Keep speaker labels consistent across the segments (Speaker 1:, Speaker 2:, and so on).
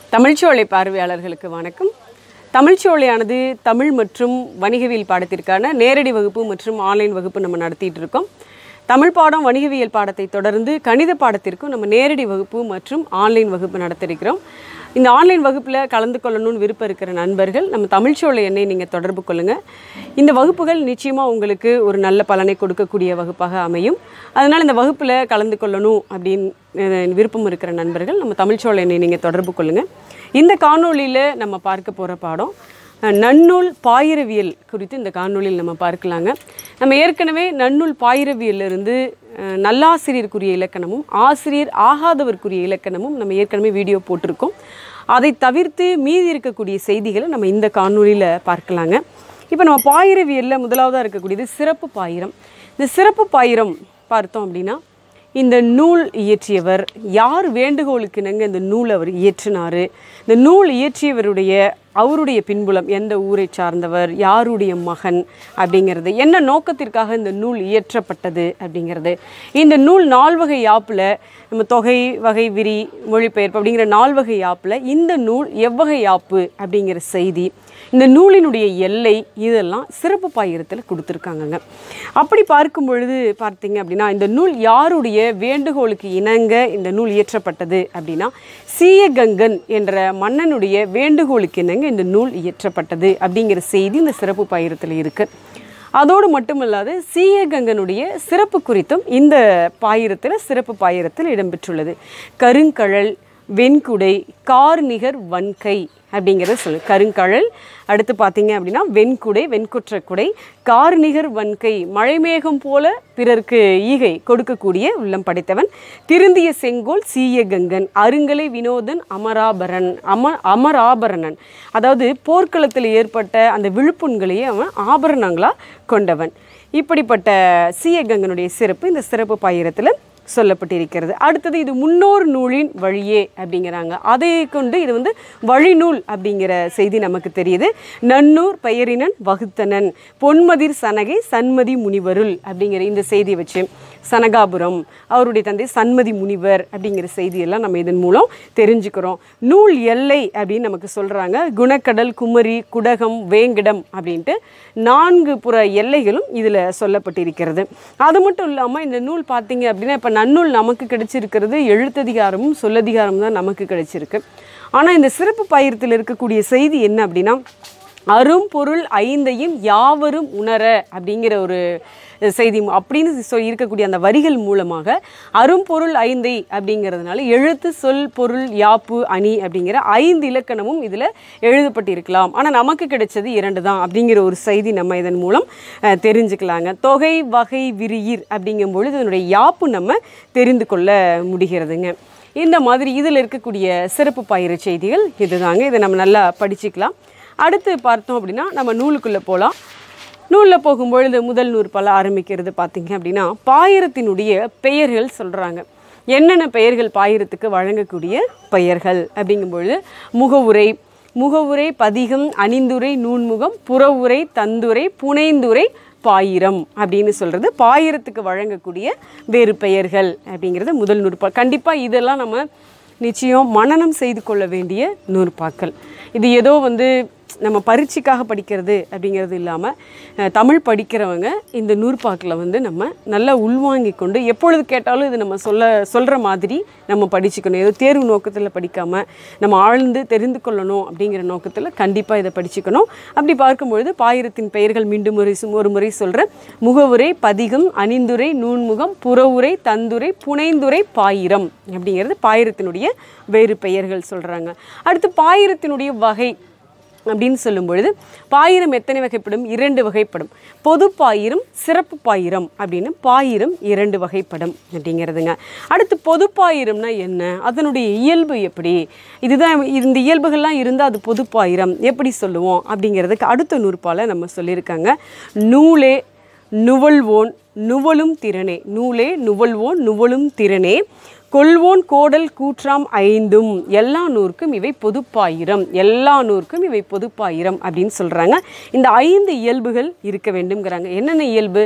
Speaker 1: தமிழ்ச்சோலை பார்வையாளர்களுக்கு வணக்கம் தமிழ்ச்சோலையானது தமிழ் மற்றும் வணிகவியல் பாடத்திற்கான நேரடி வகுப்பு மற்றும் ஆன்லைன் வகுப்பு நம்ம நடத்திட்டு இருக்கோம் தமிழ் பாடம் வணிகவியல் பாடத்தை தொடர்ந்து கணித பாடத்திற்கும் நம்ம நேரடி வகுப்பு மற்றும் ஆன்லைன் வகுப்பு நடத்திருக்கிறோம் இந்த ஆன்லைன் வகுப்பில் கலந்து கொள்ளணும்னு விருப்பம் இருக்கிற நண்பர்கள் நம்ம தமிழ்ச்சோலை எண்ணை நீங்கள் தொடர்பு கொள்ளுங்கள் இந்த வகுப்புகள் நிச்சயமாக உங்களுக்கு ஒரு நல்ல பலனை கொடுக்கக்கூடிய வகுப்பாக அமையும் அதனால் இந்த வகுப்பில் கலந்து கொள்ளணும் அப்படின்னு அஹ், விருப்பம் இருக்கிற நண்பர்கள் நம்ம தமிழ்ச்சோலை எண்ணை நீங்கள் தொடர்பு கொள்ளுங்கள் இந்த காணொளியில் நம்ம பார்க்க போகிற பாடம் அஹ், நன்னூல் பாயிரவியல் குறித்து இந்த காணொளியில் நம்ம பார்க்கலாங்க நம்ம ஏற்கனவே நன்னூல் பாயிரவியலிருந்து அஹ், நல்லாசிரியருக்குரிய இலக்கணமும் ஆசிரியர் ஆகாதவருக்குரிய இலக்கணமும் நம்ம ஏற்கனவே வீடியோ போட்டிருக்கோம் அதை தவிர்த்து மீதி இருக்கக்கூடிய செய்திகளை நம்ம இந்த காணொளியில் பார்க்கலாங்க இப்போ நம்ம பாயிரவியலில் முதலாவதாக இருக்கக்கூடியது சிறப்பு பாயிரம் இந்த சிறப்பு பாயிரம் பார்த்தோம் அப்படின்னா இந்த நூல் இயற்றியவர் யார் வேண்டுகோளுக்கு இணங்க இந்த நூல் அவர் இயற்றினார் இந்த நூல் இயற்றியவருடைய அவருடைய பின்புலம் எந்த ஊரை சார்ந்தவர் யாருடைய மகன் அப்படிங்கிறது என்ன நோக்கத்திற்காக இந்த நூல் இயற்றப்பட்டது அப்படிங்கிறது இந்த நூல் நால்வகை யாப்பில் நம்ம தொகை வகை விரி மொழிபெயர்ப்பு அப்படிங்கிற நால்வகை யாப்பில் இந்த நூல் எவ்வகை யாப்பு அப்படிங்கிற செய்தி இந்த நூலினுடைய எல்லை இதெல்லாம் சிறப்பு பாயிரத்தில் கொடுத்துருக்காங்கங்க அப்படி பார்க்கும் பொழுது பார்த்தீங்க அப்படின்னா இந்த நூல் யாருடைய வேண்டுகோளுக்கு இணங்க இந்த நூல் இயற்றப்பட்டது அப்படின்னா சீயகங்கன் என்ற மன்னனுடைய வேண்டுகோளுக்கு இணங்க இந்த நூல் இயற்றப்பட்டது அப்படிங்கிற செய்தி இந்த சிறப்பு பாயிரத்தில் இருக்குது அதோடு மட்டுமல்லாது சீயகங்கனுடைய சிறப்பு குறித்தும் இந்த பாயிரத்தில் சிறப்பு பாயிரத்தில் இடம்பெற்றுள்ளது கருங்கழல் வெண்குடை கார்நிகர் வன்கை அப்படிங்கிறத சொல்லு கருங்கழல் அடுத்து பார்த்தீங்க அப்படின்னா வெண்குடை வெண்குற்ற குடை கார்நிகர் வன்கை மழைமேகம் போல பிறர்க்கு ஈகை கொடுக்கக்கூடிய உள்ளம் படைத்தவன் திருந்திய செங்கோல் சீயகங்கன் அருங்கலை வினோதன் அமராபரன் அம அமராபரணன் அதாவது போர்க்களத்தில் ஏற்பட்ட அந்த விழுப்புண்களையே அவன் ஆபரணங்களாக கொண்டவன் இப்படிப்பட்ட சீயகங்கனுடைய சிறப்பு இந்த சிறப்பு பாயிரத்தில் சொல்லப்பட்டிருக்கிறது அடுத்தது இது முன்னோர் நூலின் வழியே அப்படிங்கிறாங்க அதை கொண்டு இது வந்து வழிநூல் அப்படிங்கிற செய்தி நமக்கு தெரியுது நன்னூர் பெயரினன் வகுத்தனன் பொன்மதிர் சனகை சன்மதி முனிவருள் அப்படிங்கிற இந்த செய்தியை வச்சு சனகாபுரம் அவருடைய தந்தை சன்மதி முனிவர் அப்படிங்கிற செய்தியெல்லாம் நம்ம இதன் மூலம் தெரிஞ்சுக்கிறோம் நூல் எல்லை அப்படின்னு நமக்கு சொல்கிறாங்க குணக்கடல் குமரி குடகம் வேங்கிடம் அப்படின்ட்டு நான்கு புற எல்லைகளும் இதில் சொல்லப்பட்டிருக்கிறது அது மட்டும் இல்லாமல் இந்த நூல் பார்த்தீங்க அப்படின்னா இப்போ நன்னூல் நமக்கு கிடைச்சிருக்கிறது எழுத்ததிகாரமும் சொல்லதிகாரமும் தான் நமக்கு கிடைச்சிருக்கு ஆனால் இந்த சிறப்பு பயிரத்தில் இருக்கக்கூடிய செய்தி என்ன அப்படின்னா அரும்பொருள் ஐந்தையும் யாவரும் உணர அப்படிங்கிற ஒரு செய்தி மு- அப்படின்னு சொ இருக்கக்கூடிய அந்த வரிகள் மூலமாக அரும்பொருள் ஐந்தை அப்படிங்கிறதுனால எழுத்து சொல் பொருள் யாப்பு அணி அப்படிங்கிற ஐந்து இலக்கணமும் இதில் எழுதப்பட்டிருக்கலாம் ஆனால் நமக்கு கிடைச்சது இரண்டு தான் அப்படிங்கிற ஒரு செய்தி நம்ம இதன் மூலம் அஹ், தெரிஞ்சுக்கலாங்க தொகை வகை விரியிர் அப்படிங்கும் பொழுது இதனுடைய யாப்பு நம்ம தெரிந்து கொள்ள முடிகிறதுங்க இந்த மாதிரி இதில் இருக்கக்கூடிய சிறப்பு பயிர் செய்திகள் இதுதாங்க இதை நம்ம நல்லா படிச்சுக்கலாம் அடுத்து பார்த்தோம் அப்படின்னா நம்ம நூலுக்குள்ளே போகலாம் நூலில் போகும்பொழுது முதல் நூற்பல ஆரம்பிக்கிறது பார்த்தீங்க அப்படின்னா பாயிரத்தினுடைய பெயர்கள் சொல்கிறாங்க என்னென்ன பெயர்கள் பாயிரத்துக்கு வழங்கக்கூடிய பெயர்கள் அப்படிங்கும்பொழுது முகவுரை முகவுரை பதிகம் அணிந்துரை நூன்முகம் புறவுரை தந்துரை புனைந்துரை பாயிரம் அப்படின்னு சொல்கிறது பாயிரத்துக்கு வழங்கக்கூடிய வேறு பெயர்கள் அப்படிங்கிறது முதல் நூற்பா கண்டிப்பாக இதெல்லாம் நம்ம நிச்சயம் மனனம் செய்து கொள்ள வேண்டிய நூற்பாக்கள் இது ஏதோ வந்து நம்ம பரீட்சைக்காக படிக்கிறது அப்படிங்கிறது இல்லாமல் அஹ், தமிழ் படிக்கிறவங்க இந்த நூற்பாக்கில் வந்து நம்ம நல்லா உள்வாங்கி கொண்டு எப்பொழுது கேட்டாலும் இது நம்ம சொல்ல சொல்கிற மாதிரி நம்ம படிச்சுக்கணும் ஏதோ தேர்வு நோக்கத்தில் படிக்காமல் நம்ம ஆழ்ந்து தெரிந்து கொள்ளணும் அப்படிங்கிற நோக்கத்தில் கண்டிப்பாக இதை படிச்சுக்கணும் அப்படி பார்க்கும்பொழுது பாயிரத்தின் பெயர்கள் மீண்டும் ஒரு சு- ஒரு முறை சொல்கிறேன் முகவுரை பதிகம் அணிந்துரை நூன்முகம் புறவுரை தந்துரை புனைந்துரை பாயிரம் அப்படிங்கிறது பாயிரத்தினுடைய வேறு பெயர்கள் சொல்கிறாங்க அடுத்து பாயிரத்தினுடைய வகை அப்படின்னு சொல்லும் பொழுது பாயிரம் எத்தனை வகைப்படும் இரண்டு வகைப்படும் பொது பாயிரம் சிறப்பு பாயிரம் அப்படின்னு பாயிரம் இரண்டு வகைப்படும் அப்படிங்கிறதுங்க அடுத்து பொது பாயிரம்னா என்ன அதனுடைய இயல்பு எப்படி இதுதான் இந்த இயல்புகள்லாம் இருந்தால் அது பொது பாயிரம் எப்படி சொல்லுவோம் அப்படிங்கிறதுக்கு அடுத்த நூற்பால நம்ம சொல்லியிருக்காங்க நூலே நுவல்வோன் நுவலும் திறனே நூலே நுவல்வோன் நுவலும் திறனே கொள்வோன் கோடல் கூற்றாம் ஐந்தும் எல்லா நூறுக்கும் இவை பொதுப்பாயிரம் எல்லா நூறுக்கும் இவை பொதுப்பாயிரம் அப்படின்னு சொல்கிறாங்க இந்த ஐந்து இயல்புகள் இருக்க வேண்டும்ங்கிறாங்க என்னென்ன இயல்பு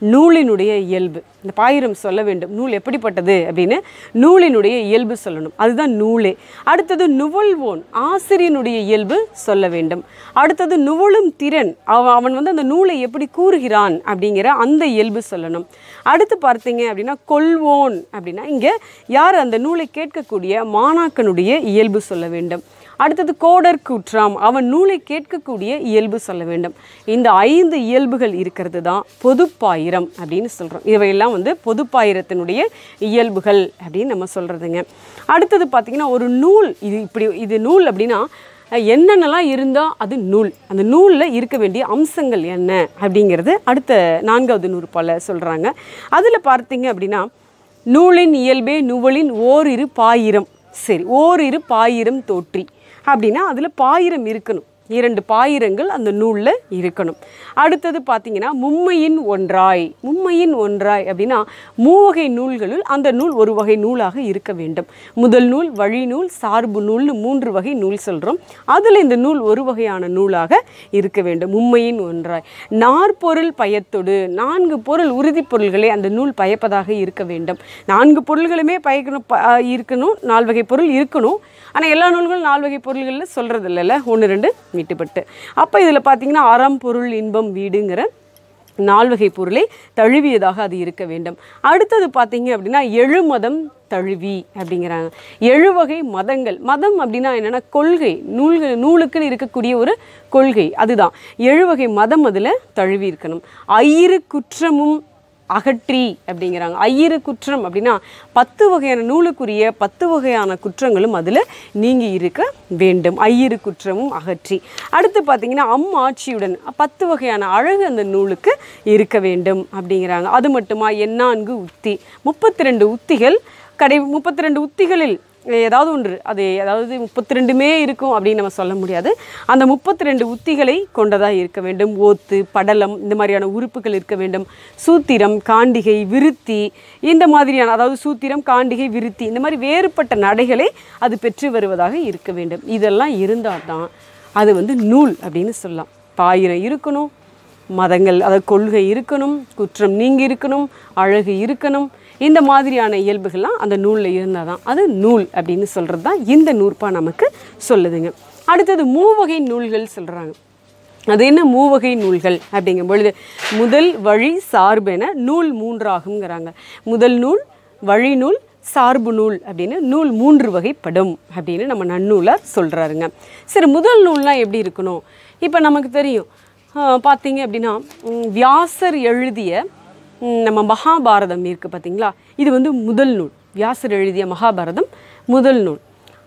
Speaker 1: நூலினுடைய இயல்பு இந்த பாயிரம் சொல்ல வேண்டும் நூல் எப்படிப்பட்டது அப்படின்னு நூலினுடைய இயல்பு சொல்லணும் அதுதான் நூலே அடுத்தது நுவல்வோன் ஆசிரியனுடைய இயல்பு சொல்ல வேண்டும் அடுத்தது நுவலும் திறன் அவன் அவன் வந்து அந்த நூலை எப்படி கூறுகிறான் அப்படிங்கிற அந்த இயல்பு சொல்லணும் அடுத்து பார்த்தீங்க அப்படின்னா கொள்வோன் அப்படின்னா இங்கே யார் அந்த நூலை கேட்கக்கூடிய மாணாக்கனுடைய இயல்பு சொல்ல வேண்டும் அடுத்தது கோடர் கூற்றாம் அவன் நூலை கேட்கக்கூடிய இயல்பு சொல்ல வேண்டும் இந்த ஐந்து இயல்புகள் இருக்கிறது தான் பொதுப்பாயிரம் அப்படின்னு சொல்கிறோம் இவையெல்லாம் வந்து பொதுப்பாயிரத்தினுடைய இயல்புகள் அப்படின்னு நம்ம சொல்கிறதுங்க அடுத்தது பார்த்திங்கன்னா ஒரு நூல் இது இப்படி இது நூல் அப்படின்னா என்னென்னலாம் இருந்தால் அது நூல் அந்த நூலில் இருக்க வேண்டிய அம்சங்கள் என்ன அப்படிங்கிறது அடுத்த நான்காவது நூறுப்பால சொல்கிறாங்க அதில் பார்த்தீங்க அப்படின்னா நூலின் இயல்பே நுவலின் ஓரிரு பாயிரம் சரி ஓரிரு பாயிரம் தோற்றி அப்படின்னா அதில் பாயிரம் இருக்கணும் இரண்டு பாயிரங்கள் அந்த நூலில் இருக்கணும் அடுத்தது பார்த்தீங்கன்னா மும்மையின் ஒன்றாய் மும்மையின் ஒன்றாய் அப்படின்னா மூவகை நூல்களுள் அந்த நூல் ஒரு வகை நூலாக இருக்க வேண்டும் முதல் நூல் வழி நூல் சார்பு நூல்னு மூன்று வகை நூல் சொல்கிறோம் அதில் இந்த நூல் ஒரு வகையான நூலாக இருக்க வேண்டும் மும்மையின் ஒன்றாய் நாற்பொருள் பயத்தொடு நான்கு பொருள் உறுதிப் பொருள்களை அந்த நூல் பயப்பதாக இருக்க வேண்டும் நான்கு பொருள்களுமே பயக்கணும் ப இருக்கணும் நால் வகை பொருள் இருக்கணும் ஆனால் எல்லா நூல்களும் நால் வகை பொருள்களில் சொல்கிறது இல்லைல்ல ஒன்று ரெண்டு மீட்டுப்பட்டு அப்போ இதில் பார்த்தீங்கன்னா அறம் பொருள் இன்பம் வீடுங்கிற நால்வகை பொருளை தழுவியதாக அது இருக்க வேண்டும் அடுத்தது பார்த்தீங்க அப்படின்னா எழுமதம் தழுவி அப்படிங்கிறாங்க எழுவகை மதங்கள் மதம் அப்படின்னா என்னென்னா கொள்கை நூல்கள் நூலுக்குன்னு இருக்கக்கூடிய ஒரு கொள்கை அதுதான் எழுவகை மதம் அதில் தழுவி இருக்கணும் ஐயிரு குற்றமும் அகற்றி அப்படிங்கிறாங்க ஐயிரு குற்றம் அப்படின்னா பத்து வகையான நூலுக்குரிய பத்து வகையான குற்றங்களும் அதில் நீங்கி இருக்க வேண்டும் ஐயிரு குற்றமும் அகற்றி அடுத்து பார்த்தீங்கன்னா அம்மாட்சியுடன் பத்து வகையான அழகு அந்த நூலுக்கு இருக்க வேண்டும் அப்படிங்கிறாங்க அது மட்டுமா எண்ணான்கு உத்தி முப்பத்தி ரெண்டு உத்திகள் கடை முப்பத்தி ரெண்டு உத்திகளில் ஏதாவது ஒன்று அது அதாவது முப்பத்தி ரெண்டுமே இருக்கும் அப்படின்னு நம்ம சொல்ல முடியாது அந்த முப்பத்தி ரெண்டு உத்திகளை கொண்டதாக இருக்க வேண்டும் ஓத்து படலம் இந்த மாதிரியான உறுப்புகள் இருக்க வேண்டும் சூத்திரம் காண்டிகை விருத்தி இந்த மாதிரியான அதாவது சூத்திரம் காண்டிகை விருத்தி இந்த மாதிரி வேறுபட்ட நடைகளை அது பெற்று வருவதாக இருக்க வேண்டும் இதெல்லாம் இருந்தால் தான் அது வந்து நூல் அப்படின்னு சொல்லலாம் பாயிரம் இருக்கணும் மதங்கள் அதாவது கொள்கை இருக்கணும் குற்றம் நீங்கி இருக்கணும் அழகு இருக்கணும் இந்த மாதிரியான இயல்புகள்லாம் அந்த நூலில் இருந்தால் தான் அது நூல் அப்படின்னு சொல்கிறது தான் இந்த நூற்பா நமக்கு சொல்லுதுங்க அடுத்தது மூவகை நூல்கள் சொல்கிறாங்க அது என்ன மூவகை நூல்கள் அப்படிங்கும் பொழுது முதல் வழி சார்பென நூல் மூன்றாகுங்கிறாங்க முதல் நூல் வழி நூல் சார்பு நூல் அப்படின்னு நூல் மூன்று வகைப்படும் அப்படின்னு நம்ம நன்னூலார் சொல்கிறாருங்க சரி முதல் நூல்னால் எப்படி இருக்கணும் இப்போ நமக்கு தெரியும் ஆஹ் பார்த்தீங்க அப்படின்னா ம், வியாசர் எழுதிய ம், நம்ம மகாபாரதம் இருக்குது பார்த்தீங்களா இது வந்து முதல் நூல் வியாசர் எழுதிய மகாபாரதம் முதல் நூல்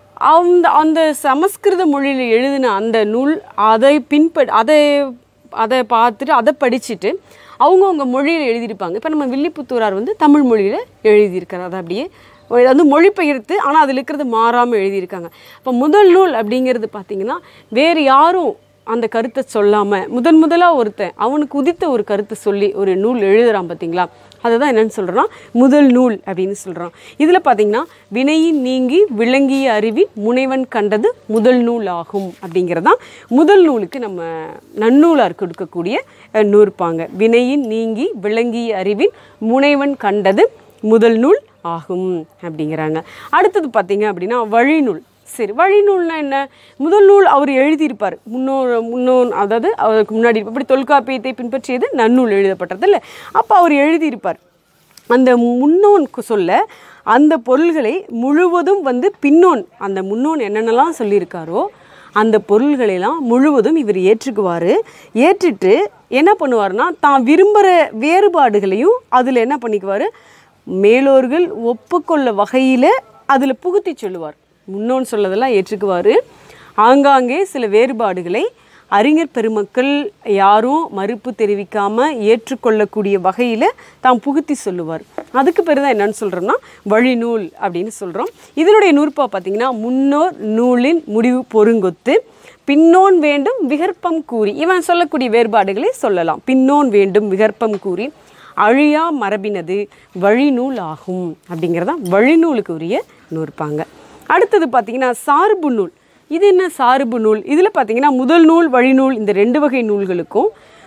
Speaker 1: அந்த அந்த சமஸ்கிருத மொழியில் எழுதின அந்த நூல் அதை பின்ப அதை அதை பார்த்துட்டு அதை படிச்சுட்டு அவங்கவுங்க மொழியில் எழுதியிருப்பாங்க இப்போ நம்ம வில்லிபுத்தூரார் வந்து தமிழ் மொழியில் எழுதியிருக்காரு அதை அப்படியே அது வந்து மொழிபெயர்த்து ஆனால் அதில் இருக்கிறது மாறாமல் எழுதியிருக்காங்க இப்போ முதல் நூல் அப்படிங்கிறது பார்த்தீங்கன்னா வேறு யாரும் அந்த கருத்தை சொல்லாமல் முதன் முதலாக ஒருத்தன் அவனுக்கு உதித்த ஒரு கருத்தை சொல்லி ஒரு நூல் எழுதுறான் பார்த்தீங்களா அதை தான் என்னென்னு சொல்கிறோன்னா முதல் நூல் அப்படின்னு சொல்கிறோம் இதில் பார்த்தீங்கன்னா வினையின் நீங்கி விளங்கிய அறிவின் முனைவன் கண்டது முதல் நூல் ஆகும் அப்படிங்கிறதான் முதல் நூலுக்கு நம்ம நன்னூலார் கொடுக்கக்கூடிய அஹ், நூற்பாங்க வினையின் நீங்கி விளங்கிய அறிவின் முனைவன் கண்டது முதல் நூல் ஆகும் அப்படிங்கிறாங்க அடுத்தது பார்த்தீங்க அப்படின்னா வழிநூல் சரி வழிநூல்னா என்ன முதல் நூல் அவர் எழுதியிருப்பார் முன்னோர் முன்னோன் அதாவது அவருக்கு முன்னாடி இப்படி தொல்காப்பியத்தை பின்பற்றியது நன்னூல் எழுதப்பட்டது இல்லை அப்போ அவர் எழுதியிருப்பார் அந்த முன்னோன் கு- சொல்ல அந்த பொருள்களை முழுவதும் வந்து பின்னோன் அந்த முன்னோன் என்னென்னலாம் சொல்லியிருக்காரோ அந்த பொருள்களெல்லாம் முழுவதும் இவர் ஏற்றுக்குவார் ஏற்றுட்டு என்ன பண்ணுவார்னா தான் விரும்புகிற வேறுபாடுகளையும் அதில் என்ன பண்ணிக்குவார் மேலோர்கள் ஒப்புக்கொள்ள வகையில் அதில் புகுத்தி சொல்லுவார் முன்னோன் சொல்லதெல்லாம் ஏற்றுக்குவார் ஆங்காங்கே சில வேறுபாடுகளை அறிஞர் பெருமக்கள் யாரும் மறுப்பு தெரிவிக்காமல் ஏற்றுக்கொள்ளக்கூடிய வகையில் தாம் புகுத்தி சொல்லுவார் அதுக்கு பேர் தான் என்னன்னு சொல்கிறோம்னா வழிநூல் அப்படின்னு சொல்கிறோம் இதனுடைய நூற்பா பார்த்தீங்கன்னா முன்னோர் நூலின் முடிவு பொருங்கொத்து பின்னோன் வேண்டும் விகற்பம் கூறி இவன் சொல்லக்கூடிய வேறுபாடுகளை சொல்லலாம் பின்னோன் வேண்டும் விகற்பம் கூறி அழியா மரபினது வழிநூல் ஆகும் அப்படிங்கிறதான் வழிநூலுக்கு உரிய நூற்பாங்க அடுத்தது பார்த்தீங்கன்னா சார்பு நூல் இது என்ன சார்பு நூல் இதில் பார்த்தீங்கன்னா முதல் நூல் வழிநூல் இந்த ரெண்டு வகை நூல்களுக்கும்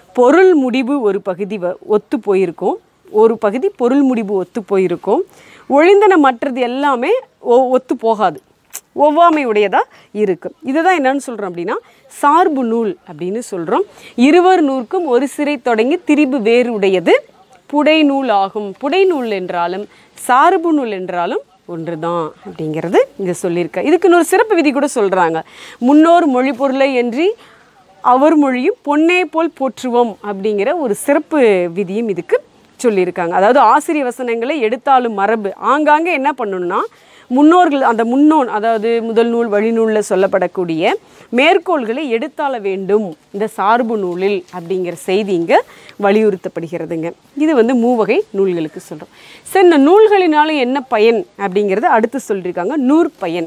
Speaker 1: பொருள் முடிவு ஒரு பகுதி வ- ஒத்து போயிருக்கும் ஒரு பகுதி பொருள் முடிவு ஒத்து போயிருக்கும் ஒழிந்தன மற்றது எல்லாமே ஒ- ஒத்து போகாது ஒவ்வாமை உடையதாக இருக்கும் இதுதான் என்னன்னு சொல்கிறோம் அப்படின்னா சார்பு நூல் அப்படின்னு சொல்கிறோம் இருவர் நூற்கும் ஒரு சிறை தொடங்கி திரிபு வேறு உடையது புடை நூல் ஆகும் புடை நூல் என்றாலும் சார்பு நூல் என்றாலும் ஒன்று தான் அப்படிங்கிறது இங்கே சொல்லியிருக்க இதுக்கு இன்னொரு சிறப்பு விதி கூட சொல்கிறாங்க முன்னோர் மொழி பொருளை என்று அவர் மொழியும் பொன்னே போல் போற்றுவோம் அப்படிங்கிற ஒரு சிறப்பு விதியும் இதுக்கு சொல்லியிருக்காங்க அதாவது ஆசிரிய வசனங்களை எடுத்தாலும் மரபு ஆங்காங்கே என்ன பண்ணணும்னா முன்னோர்கள் அந்த முன்னோன் அதாவது முதல் நூல் வழிநூலில் சொல்லப்படக்கூடிய மேற்கோள்களை எடுத்தாள வேண்டும் இந்த சார்பு நூலில் அப்படிங்கிற செய்தி இங்கே வலியுறுத்தப்படுகிறதுங்க இது வந்து மூவகை நூல்களுக்கு சொல்கிறோம் சரி இந்த நூல்களினால என்ன பயன் அப்படிங்கிறத அடுத்து சொல்லியிருக்காங்க நூற்பயன்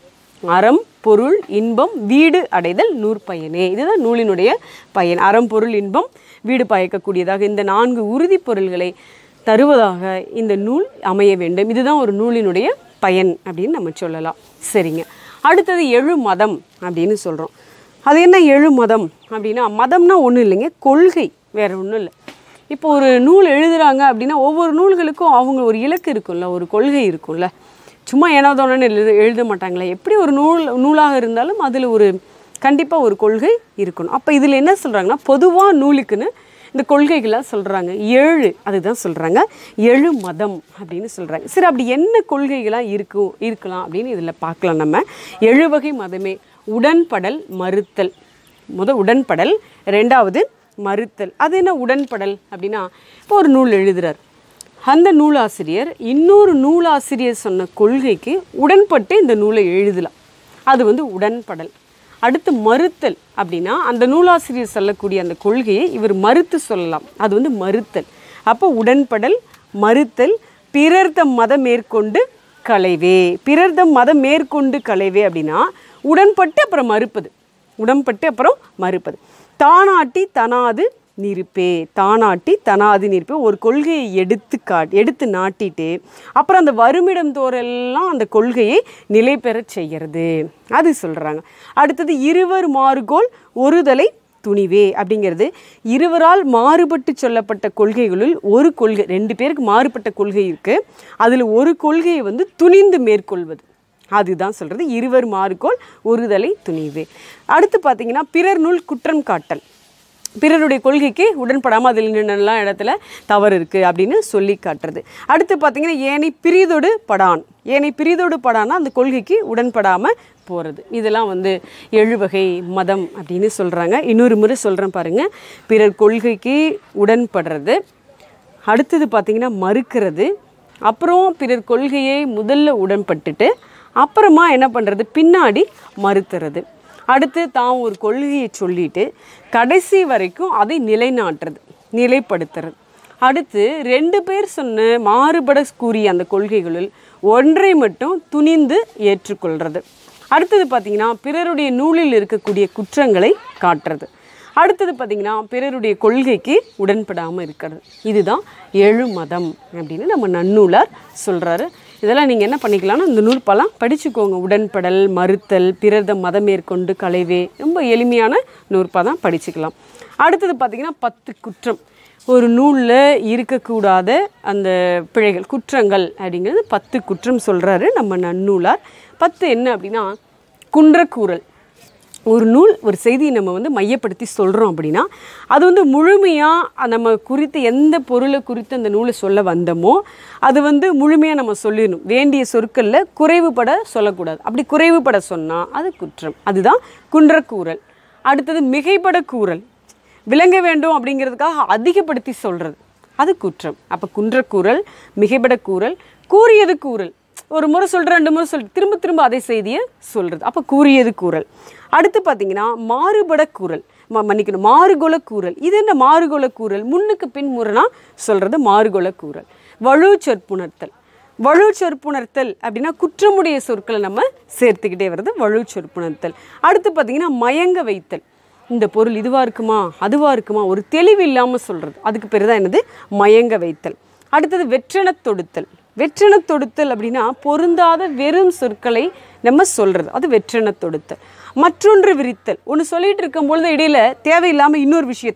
Speaker 1: அறம் பொருள் இன்பம் வீடு அடைதல் நூற்பயனே இதுதான் நூலினுடைய பயன் அறம் பொருள் இன்பம் வீடு பயக்கக்கூடியதாக இந்த நான்கு உறுதிப் பொருள்களை தருவதாக இந்த நூல் அமைய வேண்டும் இதுதான் ஒரு நூலினுடைய பயன் அப்படின்னு நம்ம சொல்லலாம் சரிங்க அடுத்தது எழு மதம் அப்படின்னு சொல்கிறோம் அது என்ன எழு மதம் அப்படின்னா மதம்னா ஒன்றும் இல்லைங்க கொள்கை வேற ஒன்றும் இல்லை இப்போ ஒரு நூல் எழுதுறாங்க அப்படின்னா ஒவ்வொரு நூல்களுக்கும் அவங்க ஒரு இலக்கு இருக்கும்ல ஒரு கொள்கை இருக்கும்ல சும்மா ஏனாதோன்னு எழுத எழுத மாட்டாங்களே எப்படி ஒரு நூல் நூலாக இருந்தாலும் அதில் ஒரு கண்டிப்பாக ஒரு கொள்கை இருக்கணும் அப்போ இதில் என்ன சொல்கிறாங்கன்னா பொதுவாக நூலுக்குன்னு இந்த கொள்கைகளாக சொல்கிறாங்க ஏழு அதுதான் சொல்கிறாங்க எழு மதம் அப்படின்னு சொல்கிறாங்க சரி அப்படி என்ன கொள்கைகளாக இருக்கும் இருக்கலாம் அப்படின்னு இதில் பார்க்கலாம் நம்ம எழு வகை மதமே உடன்படல் மறுத்தல் முத உடன்படல் ரெண்டாவது மறுத்தல் அது என்ன உடன்படல் அப்படின்னா இப்போ ஒரு நூல் எழுதுறார் அந்த நூலாசிரியர் இன்னொரு நூலாசிரியர் சொன்ன கொள்கைக்கு உடன்பட்டு இந்த நூலை எழுதலாம் அது வந்து உடன்படல் அடுத்து மறுத்தல் அப்படின்னா அந்த நூலாசிரியர் சொல்லக்கூடிய அந்த கொள்கையை இவர் மறுத்து சொல்லலாம் அது வந்து மறுத்தல் அப்போ உடன்படல் மறுத்தல் பிறர் தம் மதம் மேற்கொண்டு களைவே பிறர் தம் மதம் மேற்கொண்டு களைவே அப்படின்னா உடன்பட்டு அப்புறம் மறுப்பது உடன்பட்டு அப்புறம் மறுப்பது தானாட்டி தனாது நிற்பே தானாட்டி தனாது நிற்பே ஒரு கொள்கையை எடுத்து காட் எடுத்து நாட்டிட்டு அப்புறம் அந்த வருமிடம் தோறெல்லாம் அந்த கொள்கையை நிலை பெறச் செய்கிறது அது சொல்கிறாங்க அடுத்தது இருவர் மாறுகோல் ஒருதலை துணிவே அப்படிங்கிறது இருவரால் மாறுபட்டு சொல்லப்பட்ட கொள்கைகளுள் ஒரு கொள்கை ரெண்டு பேருக்கு மாறுபட்ட கொள்கை இருக்குது அதில் ஒரு கொள்கையை வந்து துணிந்து மேற்கொள்வது அதுதான் சொல்கிறது இருவர் மாறுகோள் ஒருதலை துணிவே அடுத்து பார்த்தீங்கன்னா பிறர் நூல் குற்றம் காட்டல் பிறருடைய கொள்கைக்கு உடன்படாமல் அதில் நின்னெல்லாம் இடத்துல தவறு இருக்குது அப்படின்னு சொல்லி காட்டுறது அடுத்து பார்த்தீங்கன்னா ஏனை பிரிதொடு படான் ஏனை பிரிதொடு படான்னா அந்த கொள்கைக்கு உடன்படாமல் போகிறது இதெல்லாம் வந்து எழுவகை மதம் அப்படின்னு சொல்கிறாங்க இன்னொரு முறை சொல்கிறேன் பாருங்கள் பிறர் கொள்கைக்கு உடன்படுறது அடுத்தது பார்த்தீங்கன்னா மறுக்கிறது அப்புறம் பிறர் கொள்கையை முதல்ல உடன்பட்டுட்டு அப்புறமா என்ன பண்ணுறது பின்னாடி மறுத்துறது அடுத்து தான் ஒரு கொள்கையை சொல்லிட்டு கடைசி வரைக்கும் அதை நிலைநாட்டுறது நிலைப்படுத்துறது அடுத்து ரெண்டு பேர் சொன்ன மாறுபட கூறிய அந்த கொள்கைகளில் ஒன்றை மட்டும் துணிந்து ஏற்றுக்கொள்கிறது அடுத்தது பார்த்திங்கன்னா பிறருடைய நூலில் இருக்கக்கூடிய குற்றங்களை காட்டுறது அடுத்தது பார்த்திங்கன்னா பிறருடைய கொள்கைக்கு உடன்படாமல் இருக்கிறது இதுதான் எழு மதம் அப்படின்னு நம்ம நன்னூலார் சொல்கிறாரு இதெல்லாம் நீங்கள் என்ன பண்ணிக்கலாம்னா இந்த நூற்பெல்லாம் படிச்சுக்கோங்க உடன்படல் மறுத்தல் பிறர்த மதம் மேற்கொண்டு களைவே ரொம்ப எளிமையான நூற்பா தான் படிச்சுக்கலாம் அடுத்தது பார்த்திங்கன்னா பத்து குற்றம் ஒரு நூலில் இருக்கக்கூடாத அந்த பிழைகள் குற்றங்கள் அப்படிங்கிறது பத்து குற்றம் சொல்கிறாரு நம்ம நன்னூலார் பத்து என்ன அப்படின்னா குன்றக்கூறல் ஒரு நூல் ஒரு செய்தியை நம்ம வந்து மையப்படுத்தி சொல்கிறோம் அப்படின்னா அது வந்து முழுமையாக நம்ம குறித்து எந்த பொருளை குறித்து அந்த நூலை சொல்ல வந்தோமோ அது வந்து முழுமையாக நம்ம சொல்லிடணும் வேண்டிய சொற்களில் குறைவுபட சொல்லக்கூடாது அப்படி குறைவுபட சொன்னால் அது குற்றம் அதுதான் குன்றக்கூறல் அடுத்தது மிகைப்பட கூறல் விளங்க வேண்டும் அப்படிங்கிறதுக்காக அதிகப்படுத்தி சொல்கிறது அது குற்றம் அப்போ குன்றக்கூறல் மிகைப்பட கூறல் கூறியது கூறல் ஒரு முறை சொல்கிற ரெண்டு முறை சொல் திரும்ப திரும்ப அதே செய்தியை சொல்கிறது அப்போ கூறியது கூறல் அடுத்து பார்த்தீங்கன்னா மாறுபட கூறல் ம மன்னிக்கணும் மாறுகொல கூறல் இது என்ன மாறுகொல கூறல் முன்னுக்கு பின் முரணா சொல்கிறது மாறுகொல கூறல் வலு சொற்புணர்த்தல் வலு சொற்புணர்த்தல் அப்படின்னா குற்றமுடைய சொற்களை நம்ம சேர்த்துக்கிட்டே வருது வலு சொற்புணர்த்தல் அடுத்து பார்த்தீங்கன்னா மயங்க வைத்தல் இந்த பொருள் இதுவாக இருக்குமா அதுவாக இருக்குமா ஒரு தெளிவு இல்லாமல் சொல்கிறது அதுக்கு பேர் தான் என்னது மயங்க வைத்தல் அடுத்தது வெற்றெனத் தொடுத்தல் வெற்றெனத் தொடுத்தல் அப்படின்னா பொருந்தாத வெறும் சொற்களை நம்ம சொல்கிறது அது வெற்றெனத் தொடுத்தல் மற்றொன்று விரித்தல் ஒன்று சொல்லிட்டு இருக்கும் பொழுது இடையில தேவையில்லாமல் இன்னொரு விஷயத்த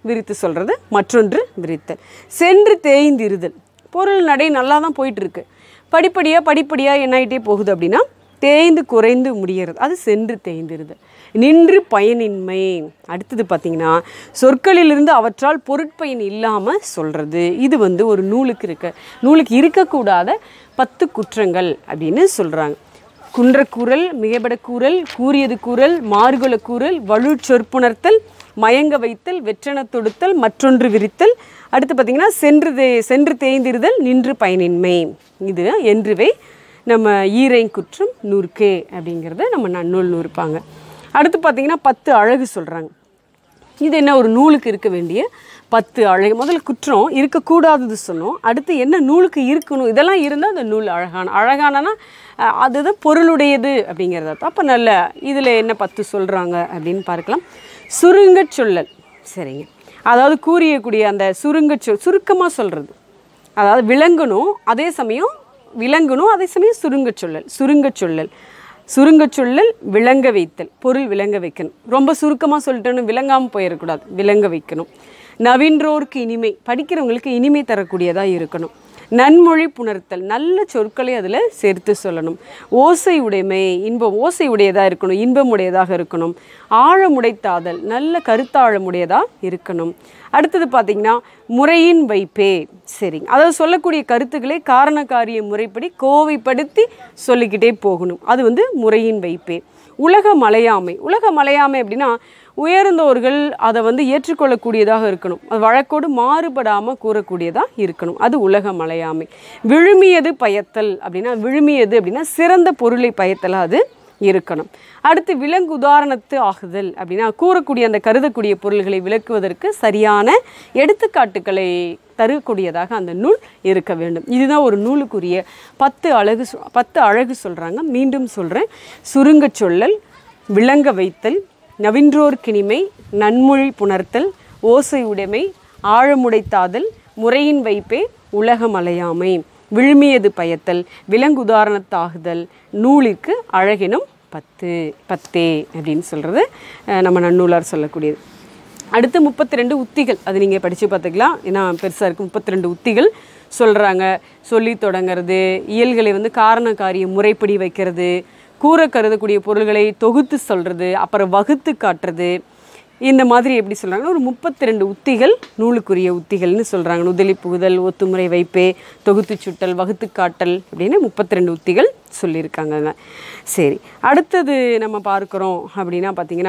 Speaker 1: விரித்து சொல்கிறது மற்றொன்று விரித்தல் சென்று தேய்ந்திருதல் பொருள் நடை நல்லா தான் போயிட்டு இருக்கு படிப்படியாக படிப்படியாக என்ன ஆகிட்டே போகுது அப்படின்னா தேய்ந்து குறைந்து முடிகிறது அது சென்று தேய்ந்திருதல் நின்று பயனின்மை அடுத்தது பார்த்திங்கன்னா சொற்களிலிருந்து அவற்றால் பொருட்பயன் இல்லாமல் சொல்கிறது இது வந்து ஒரு நூலுக்கு இருக்க நூலுக்கு இருக்கக்கூடாத பத்து குற்றங்கள் அப்படின்னு சொல்கிறாங்க குன்றக்கூறல் மிகைபடக்கூறல் கூறியது கூறல் மாறுகுல கூறல் வலு சொற்புணர்த்தல் மயங்க வைத்தல் வெற்றன தொடுத்தல் மற்றொன்று விரித்தல் அடுத்து பார்த்திங்கன்னா சென்று தே சென்று தேய்ந்திருதல் நின்று பயனின்மை இது என்றுவை நம்ம ஈரை குற்றம் நூற்கே அப்படிங்கிறத நம்ம நன்னூல் நூறுப்பாங்க அடுத்து பார்த்திங்கன்னா பத்து அழகு சொல்கிறாங்க இது என்ன ஒரு நூலுக்கு இருக்க வேண்டிய பத்து அழகு முதல்ல குற்றம் இருக்கக்கூடாதது சொன்னோம் அடுத்து என்ன நூலுக்கு இருக்கணும் இதெல்லாம் இருந்தால் அந்த நூல் அழகான அழகானனா அஹ், அதுதான் பொருளுடையது அப்படிங்கிறத அப்போ நல்ல இதில் என்ன பத்து சொல்கிறாங்க அப்படின்னு பார்க்கலாம் சுருங்கச் சொல்லல் சரிங்க அதாவது கூறியக்கூடிய அந்த சுருங்கச் சொல் சுருக்கமாக சொல்கிறது அதாவது விளங்கணும் அதே சமயம் விளங்கணும் அதே சமயம் சுருங்கச் சொல்லல் சுருங்கச் சொல்லல் சுருங்கச் சொல்லல் விளங்க வைத்தல் பொருள் விளங்க வைக்கணும் ரொம்ப சுருக்கமாக சொல்லிட்டோன்னு விளங்காமல் போயிடக்கூடாது விளங்க வைக்கணும் நவீன்றோருக்கு இனிமை படிக்கிறவங்களுக்கு இனிமை தரக்கூடியதாக இருக்கணும் நன்மொழி புணர்த்தல் நல்ல சொற்களை அதில் சேர்த்து சொல்லணும் ஓசை உடைமை இன்பம் ஓசை உடையதாக இருக்கணும் இன்பம் உடையதாக இருக்கணும் ஆழமுடைத்தாதல் நல்ல கருத்தாழமுடையதாக இருக்கணும் அடுத்தது பார்த்திங்கன்னா முறையின் வைப்பே சரிங்க அதாவது சொல்லக்கூடிய கருத்துக்களை காரண காரிய முறைப்படி கோவைப்படுத்தி சொல்லிக்கிட்டே போகணும் அது வந்து முறையின் வைப்பே உலக மலையாமை உலக மலையாமை அப்படின்னா உயர்ந்தோர்கள் அதை வந்து ஏற்றுக்கொள்ளக்கூடியதாக இருக்கணும் அது வழக்கோடு மாறுபடாமல் கூறக்கூடியதாக இருக்கணும் அது உலக மலையாமை விழுமியது பயத்தல் அப்படின்னா விழுமியது அப்படின்னா சிறந்த பொருளை பயத்தலாக அது இருக்கணும் அடுத்து விலங்கு உதாரணத்து ஆகுதல் அப்படின்னா கூறக்கூடிய அந்த கருதக்கூடிய பொருள்களை விளக்குவதற்கு சரியான எடுத்துக்காட்டுக்களை தரக்கூடியதாக அந்த நூல் இருக்க வேண்டும் இதுதான் ஒரு நூலுக்குரிய பத்து அழகு சொ- பத்து அழகு சொல்கிறாங்க மீண்டும் சொல்கிறேன் சுருங்கச் சொல்லல் விளங்க வைத்தல் நவின்றோர்க்கினிமை நன்மொழி புணர்த்தல் ஓசை உடைமை ஆழமுடைத்தாதல் முறையின் வைப்பே உலகமலையாமை விழுமியது பயத்தல் விலங்குதாரணத்தாகுதல் நூலிற்கு அழகினும் பத்து பத்தே அப்படின்னு சொல்கிறது நம்ம நன்னூலார் சொல்லக்கூடியது அடுத்து முப்பத்தி ரெண்டு உத்திகள் அது நீங்கள் படித்து பார்த்துக்கலாம் ஏன்னா பெருசாக இருக்குது முப்பத்தி ரெண்டு உத்திகள் சொல்கிறாங்க சொல்லி தொடங்கிறது இயல்களை வந்து காரண காரிய முறைப்படி வைக்கிறது கூற கருதக்கூடிய பொருள்களை தொகுத்து சொல்கிறது அப்புறம் வகுத்து காட்டுறது இந்த மாதிரி எப்படி சொல்கிறாங்கன்னா ஒரு முப்பத்தி ரெண்டு உத்திகள் நூலுக்குரிய உத்திகள்னு சொல்கிறாங்க நுதலி புகுதல் ஒத்துமுறை வைப்பே தொகுத்து சுட்டல் வகுத்து காட்டல் அப்படின்னு முப்பத்தி ரெண்டு உத்திகள் சொல்லியிருக்காங்கங்க சரி அடுத்தது நம்ம பார்க்குறோம் அப்படின்னா பார்த்தீங்கன்னா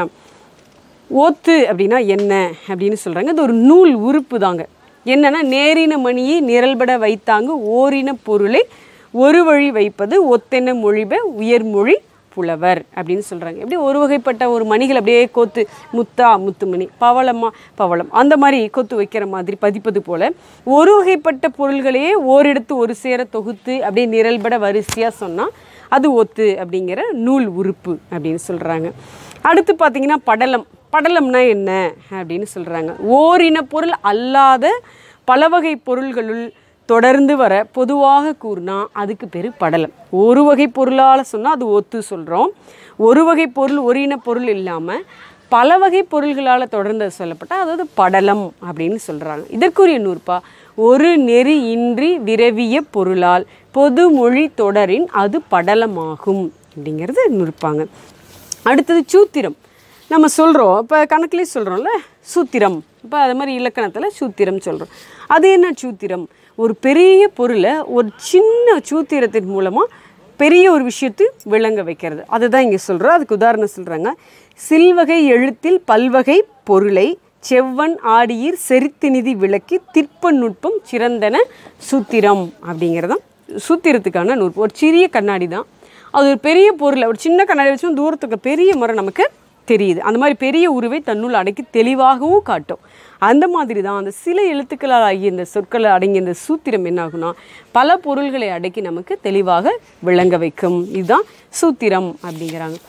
Speaker 1: ஓத்து அப்படின்னா என்ன அப்படின்னு சொல்கிறாங்க இது ஒரு நூல் உறுப்பு தாங்க என்னன்னா நேரின மணியை நிரல்பட வைத்தாங்க ஓரின பொருளை ஒரு வழி வைப்பது ஒத்தென மொழிப உயர்மொழி புலவர் அப்படின்னு சொல்கிறாங்க எப்படி ஒரு வகைப்பட்ட ஒரு மணிகள் அப்படியே கோத்து முத்தா முத்துமணி பவளமா பவளம் அந்த மாதிரி கொத்து வைக்கிற மாதிரி பதிப்பது போல ஒரு வகைப்பட்ட பொருள்களையே ஓரெடுத்து ஒரு சேர தொகுத்து அப்படியே நிரல்பட வரிசையாக சொன்னால் அது ஒத்து அப்படிங்கிற நூல் உறுப்பு அப்படின்னு சொல்கிறாங்க அடுத்து பார்த்தீங்கன்னா படலம் படலம்னா என்ன அப்படின்னு சொல்கிறாங்க ஓரின பொருள் அல்லாத பல வகை பொருள்களுள் தொடர்ந்து வர பொதுவாக கூறினா அதுக்கு பேர் படலம் ஒரு வகை பொருளால் சொன்னால் அது ஒத்து சொல்கிறோம் ஒரு வகை பொருள் ஒரு இன பொருள் இல்லாமல் பல வகை பொருள்களால் தொடர்ந்து சொல்லப்பட்டால் அதாவது படலம் அப்படின்னு சொல்கிறாங்க இதற்குரிய நூற்பா ஒரு நெறி இன்றி விரவிய பொருளால் பொதுமொழி தொடரின் அது படலமாகும் அப்படிங்கிறது நூற்பாங்க அடுத்தது சூத்திரம் நம்ம சொல்கிறோம் இப்போ கணக்குலேயே சொல்கிறோம்ல சூத்திரம் இப்போ அது மாதிரி இலக்கணத்தில் சூத்திரம் சொல்கிறோம் அது என்ன சூத்திரம் ஒரு பெரிய பொருளை ஒரு சின்ன சூத்திரத்தின் மூலமாக பெரிய ஒரு விஷயத்தை விளங்க வைக்கிறது அதுதான் இங்கே சொல்கிறோம் அதுக்கு உதாரணம் சொல்கிறாங்க சில்வகை எழுத்தில் பல்வகை பொருளை செவ்வன் ஆடியீர் செரித்தினிதி விளக்கி திற்ப நுட்பம் சிறந்தன சூத்திரம் அப்படிங்கிறதான் சூத்திரத்துக்கான நூற்பு ஒரு சிறிய கண்ணாடி தான் அது ஒரு பெரிய பொருளை ஒரு சின்ன கண்ணாடி வச்சும் தூரத்துக்கு பெரிய முறை நமக்கு தெரியுது அந்த மாதிரி பெரிய உருவை தன்னுள் அடக்கி தெளிவாகவும் காட்டும் அந்த மாதிரி தான் அந்த சில எழுத்துக்களால் ஆகிய இந்த சொற்களை அடங்கிய இந்த சூத்திரம் என்ன ஆகும்னா பல பொருள்களை அடக்கி நமக்கு தெளிவாக விளங்க வைக்கும் இதுதான் சூத்திரம் அப்படிங்கிறாங்க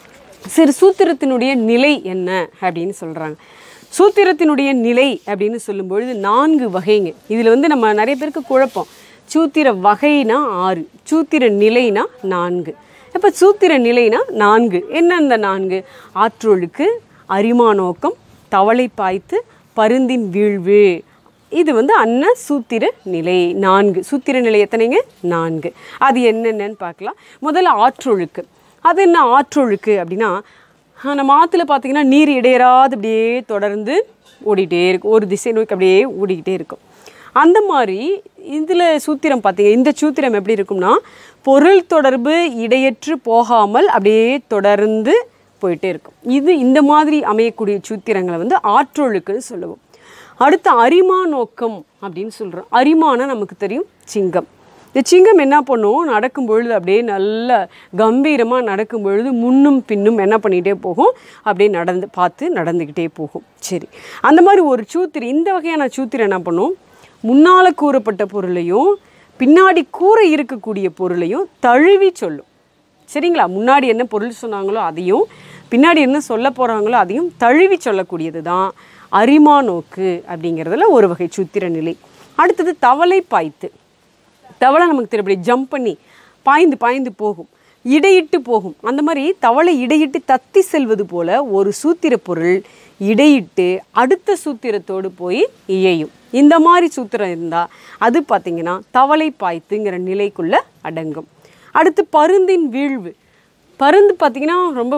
Speaker 1: சரி சூத்திரத்தினுடைய நிலை என்ன அப்படின்னு சொல்கிறாங்க சூத்திரத்தினுடைய நிலை அப்படின்னு சொல்லும்பொழுது நான்கு வகைங்க இதில் வந்து நம்ம நிறைய பேருக்கு குழப்பம் சூத்திர வகைனா ஆறு சூத்திர நிலைனா நான்கு இப்போ சூத்திர நிலைனா நான்கு என்ன அந்த நான்கு ஆற்றொழுக்கு அரிமானோக்கம் தவளை பாய்த்து பருந்தின் வீழ்வு இது வந்து அன்ன சூத்திர நிலை நான்கு சூத்திர நிலை எத்தனைங்க நான்கு அது என்னென்னன்னு பார்க்கலாம் முதல்ல ஆற்றொழுக்கு அது என்ன ஆற்றொழுக்கு அப்படின்னா ஆஹ், நம்ம ஆற்றுல பார்த்தீங்கன்னா நீர் இடையறாது அப்படியே தொடர்ந்து ஓடிட்டே இருக்கும் ஒரு திசை நோக்கி அப்படியே ஓடிக்கிட்டே இருக்கும் அந்த மாதிரி இதில் சூத்திரம் பார்த்தீங்க இந்த சூத்திரம் எப்படி இருக்கும்னா பொருள் தொடர்பு இடையற்று போகாமல் அப்படியே தொடர்ந்து போயிட்டே இருக்கும் இது இந்த மாதிரி அமையக்கூடிய சூத்திரங்களை வந்து ஆற்றொழுக்குன்னு சொல்லுவோம் அடுத்து அரிமா நோக்கம் அப்படின்னு சொல்கிறோம் அரிமானா நமக்கு தெரியும் சிங்கம் இந்த சிங்கம் என்ன பண்ணும் நடக்கும் பொழுது அப்படியே நல்ல கம்பீரமாக நடக்கும் பொழுது முன்னும் பின்னும் என்ன பண்ணிகிட்டே போகும் அப்படியே நடந்து பார்த்து நடந்துக்கிட்டே போகும் சரி அந்த மாதிரி ஒரு சூத்திரி இந்த வகையான சூத்திரம் என்ன பண்ணும் முன்னால் கூறப்பட்ட பொருளையும் பின்னாடி கூற இருக்கக்கூடிய பொருளையும் தழுவி சொல்லும் சரிங்களா முன்னாடி என்ன பொருள் சொன்னாங்களோ அதையும் பின்னாடி என்ன சொல்ல போகிறாங்களோ அதையும் தழுவி சொல்லக்கூடியது தான் அரிமா நோக்கு அப்படிங்கிறதுல ஒரு வகை சூத்திர நிலை அடுத்தது தவளை பாய்த்து தவளை நமக்கு தெரியும் இப்படி ஜம்ப் பண்ணி பாய்ந்து பாய்ந்து போகும் இடையிட்டு போகும் அந்த மாதிரி தவளை இடையிட்டு தத்தி செல்வது போல ஒரு சூத்திர பொருள் இடையிட்டு அடுத்த சூத்திரத்தோடு போய் இயையும் இந்த மாதிரி சூத்திரம் இருந்தால் அது பார்த்திங்கன்னா தவளை பாய்த்துங்கிற நிலைக்குள்ள அடங்கும் அடுத்து பருந்தின் வீழ்வு பருந்து பார்த்திங்கன்னா ரொம்ப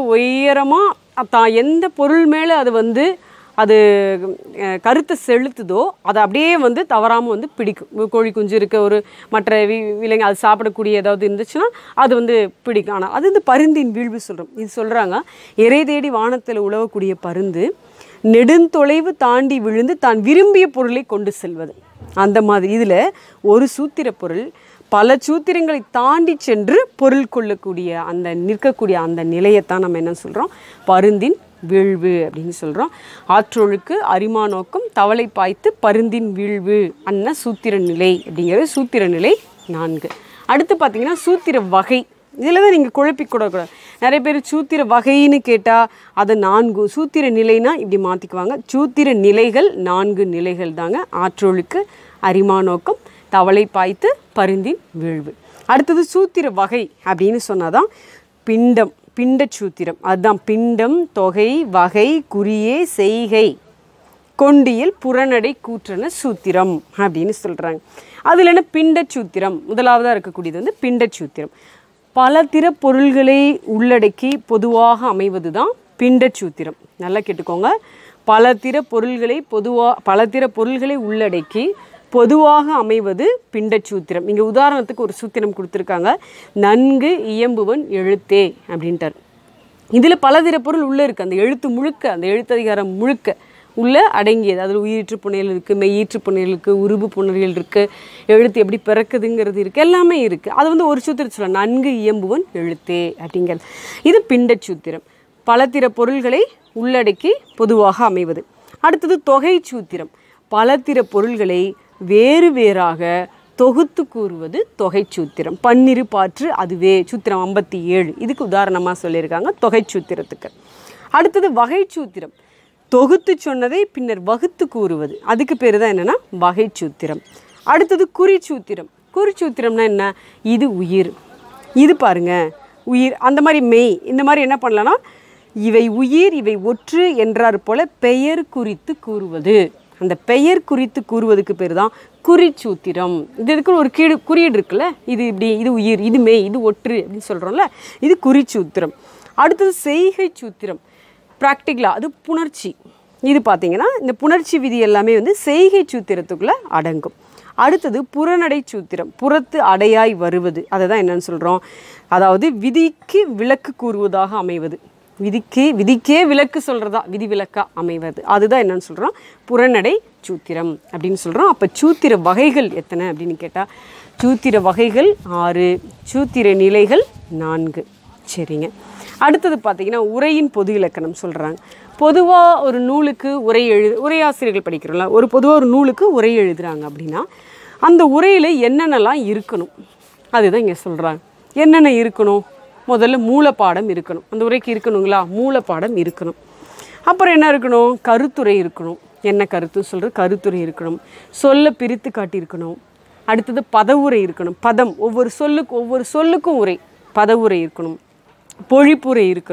Speaker 1: உயரமாக தான் எந்த பொருள் மேலே அது வந்து அது அஹ், கருத்தை செலுத்துதோ அதை அப்படியே வந்து தவறாமல் வந்து பிடிக்கும் கோழி குஞ்சு இருக்க ஒரு மற்ற வி விலங்கு அது சாப்பிடக்கூடிய ஏதாவது இருந்துச்சுன்னா அது வந்து பிடிக்கும் ஆனால் அது இந்த பருந்தின் வீழ்வு சொல்கிறோம் இது சொல்கிறாங்க இறை தேடி வானத்தில் உழவக்கூடிய பருந்து நெடுந்தொலைவு தாண்டி விழுந்து தான் விரும்பிய பொருளை கொண்டு செல்வது அந்த மாதிரி இதில் ஒரு சூத்திர பொருள் பல சூத்திரங்களை தாண்டி சென்று பொருள் கொள்ளக்கூடிய அந்த நிற்கக்கூடிய அந்த நிலையத்தான் நம்ம என்ன சொல்கிறோம் பருந்தின் வீழ்வு அப்படின்னு சொல்கிறோம் ஆற்றொழுக்கு அரிமா நோக்கம் தவளை பாய்த்து பருந்தின் வீழ்வு அன்ன சூத்திர நிலை அப்படிங்கிறது சூத்திர நிலை நான்கு அடுத்து பார்த்தீங்கன்னா சூத்திர வகை இதில் தான் நீங்கள் குழப்பிக்கூடக்கூடாது நிறைய பேர் சூத்திர வகைன்னு கேட்டால் அது நான்கு சூத்திர நிலைனா இப்படி மாற்றிக்குவாங்க சூத்திர நிலைகள் நான்கு நிலைகள் தாங்க ஆற்றொழுக்கு அரிமா நோக்கம் தவளை பாய்த்து பருந்தின் வீழ்வு அடுத்தது சூத்திர வகை அப்படின்னு சொன்னாதான் பிண்டம் பிண்ட சூத்திரம் அதுதான் பிண்டம் தொகை வகை குறியே செய்கை கொண்டியல் புறநடை கூற்றன சூத்திரம் அப்படின்னு சொல்கிறாங்க அதில் என்ன பிண்ட சூத்திரம் முதலாவதாக இருக்கக்கூடியது வந்து பிண்ட சூத்திரம் பல திற பொருள்களை உள்ளடக்கி பொதுவாக அமைவது தான் பிண்ட சூத்திரம் நல்லா கேட்டுக்கோங்க பல திற பொருள்களை பொதுவாக பல திற பொருள்களை உள்ளடக்கி பொதுவாக அமைவது பிண்ட சூத்திரம் இங்கே உதாரணத்துக்கு ஒரு சூத்திரம் கொடுத்துருக்காங்க நன்கு இயம்புவன் எழுத்தே அப்படின்ட்டார் இதில் பலதிர பொருள் உள்ளே இருக்குது அந்த எழுத்து முழுக்க அந்த எழுத்ததிகாரம் முழுக்க உள்ளே அடங்கியது அதில் உயிரீற்று புனையல் இருக்குது மெய்யீற்று புனையல் இருக்குது உருபு புணரியல் இருக்குது எழுத்து எப்படி பிறக்குதுங்கிறது இருக்குது எல்லாமே இருக்குது அது வந்து ஒரு சூத்திரம் சொல்லலாம் நன்கு இயம்புவன் எழுத்தே அப்படிங்கிறது இது பிண்ட சூத்திரம் பலதிர பொருள்களை உள்ளடக்கி பொதுவாக அமைவது அடுத்தது தொகை சூத்திரம் பலதிர பொருள்களை வேறு வேறாக தொகுத்து கூறுவது தொகை சூத்திரம் பன்னிரு பாற்று அதுவே சூத்திரம் ஐம்பத்தி ஏழு இதுக்கு உதாரணமாக சொல்லியிருக்காங்க தொகை சூத்திரத்துக்கு அடுத்தது வகை சூத்திரம் தொகுத்து சொன்னதை பின்னர் வகுத்து கூறுவது அதுக்கு பேர் தான் என்னென்னா வகை சூத்திரம் அடுத்தது குறி சூத்திரம் குறி சூத்திரம்னா என்ன இது உயிர் இது பாருங்க உயிர் அந்த மாதிரி மெய் இந்த மாதிரி என்ன பண்ணலாம்னா இவை உயிர் இவை ஒற்று என்றார் போல பெயர் குறித்து கூறுவது அந்த பெயர் குறித்து கூறுவதுக்கு பேர் தான் குறிச்சூத்திரம் இது இதுக்கு ஒரு கீடு குறியீடு இருக்குல்ல இது இப்படி இது உயிர் இது மெய் இது ஒற்று அப்படின்னு சொல்கிறோம்ல இது குறிச்சூத்திரம் அடுத்தது செய்கை சூத்திரம் ப்ராக்டிக்கலாக அது புணர்ச்சி இது பார்த்தீங்கன்னா இந்த புணர்ச்சி விதி எல்லாமே வந்து செய்கை சூத்திரத்துக்குள்ளே அடங்கும் அடுத்தது புறநடை சூத்திரம் புறத்து அடையாய் வருவது அதை தான் என்னன்னு சொல்கிறோம் அதாவது விதிக்கு விளக்கு கூறுவதாக அமைவது விதிக்கு விதிக்கே விளக்கு சொல்கிறதா விதி விலக்கா அமைவது அதுதான் என்னன்னு சொல்கிறோம் புறநடை சூத்திரம் அப்படின்னு சொல்கிறோம் அப்போ சூத்திர வகைகள் எத்தனை அப்படின்னு கேட்டால் சூத்திர வகைகள் ஆறு சூத்திர நிலைகள் நான்கு சரிங்க அடுத்தது பார்த்தீங்கன்னா உரையின் பொது இலக்கணம் சொல்கிறாங்க பொதுவாக ஒரு நூலுக்கு உரை எழுது உரையாசிரியர்கள் படிக்கிறோம்ல ஒரு பொதுவாக ஒரு நூலுக்கு உரை எழுதுறாங்க அப்படின்னா அந்த உரையில் என்னென்னலாம் இருக்கணும் அதுதான் இங்கே சொல்கிறாங்க என்னென்ன இருக்கணும் முதல்ல மூலப்பாடம் இருக்கணும் அந்த உரைக்கு இருக்கணுங்களா மூலப்பாடம் இருக்கணும் அப்புறம் என்ன இருக்கணும் கருத்துரை இருக்கணும் என்ன கருத்து சொல்கிறது கருத்துரை இருக்கணும் சொல்ல பிரித்து காட்டியிருக்கணும் அடுத்தது பதவுரை இருக்கணும் பதம் ஒவ்வொரு சொல்லுக்கு ஒவ்வொரு சொல்லுக்கும் உரை பதவுரை இருக்கணும் பொழிப்புரை இருக்கணும்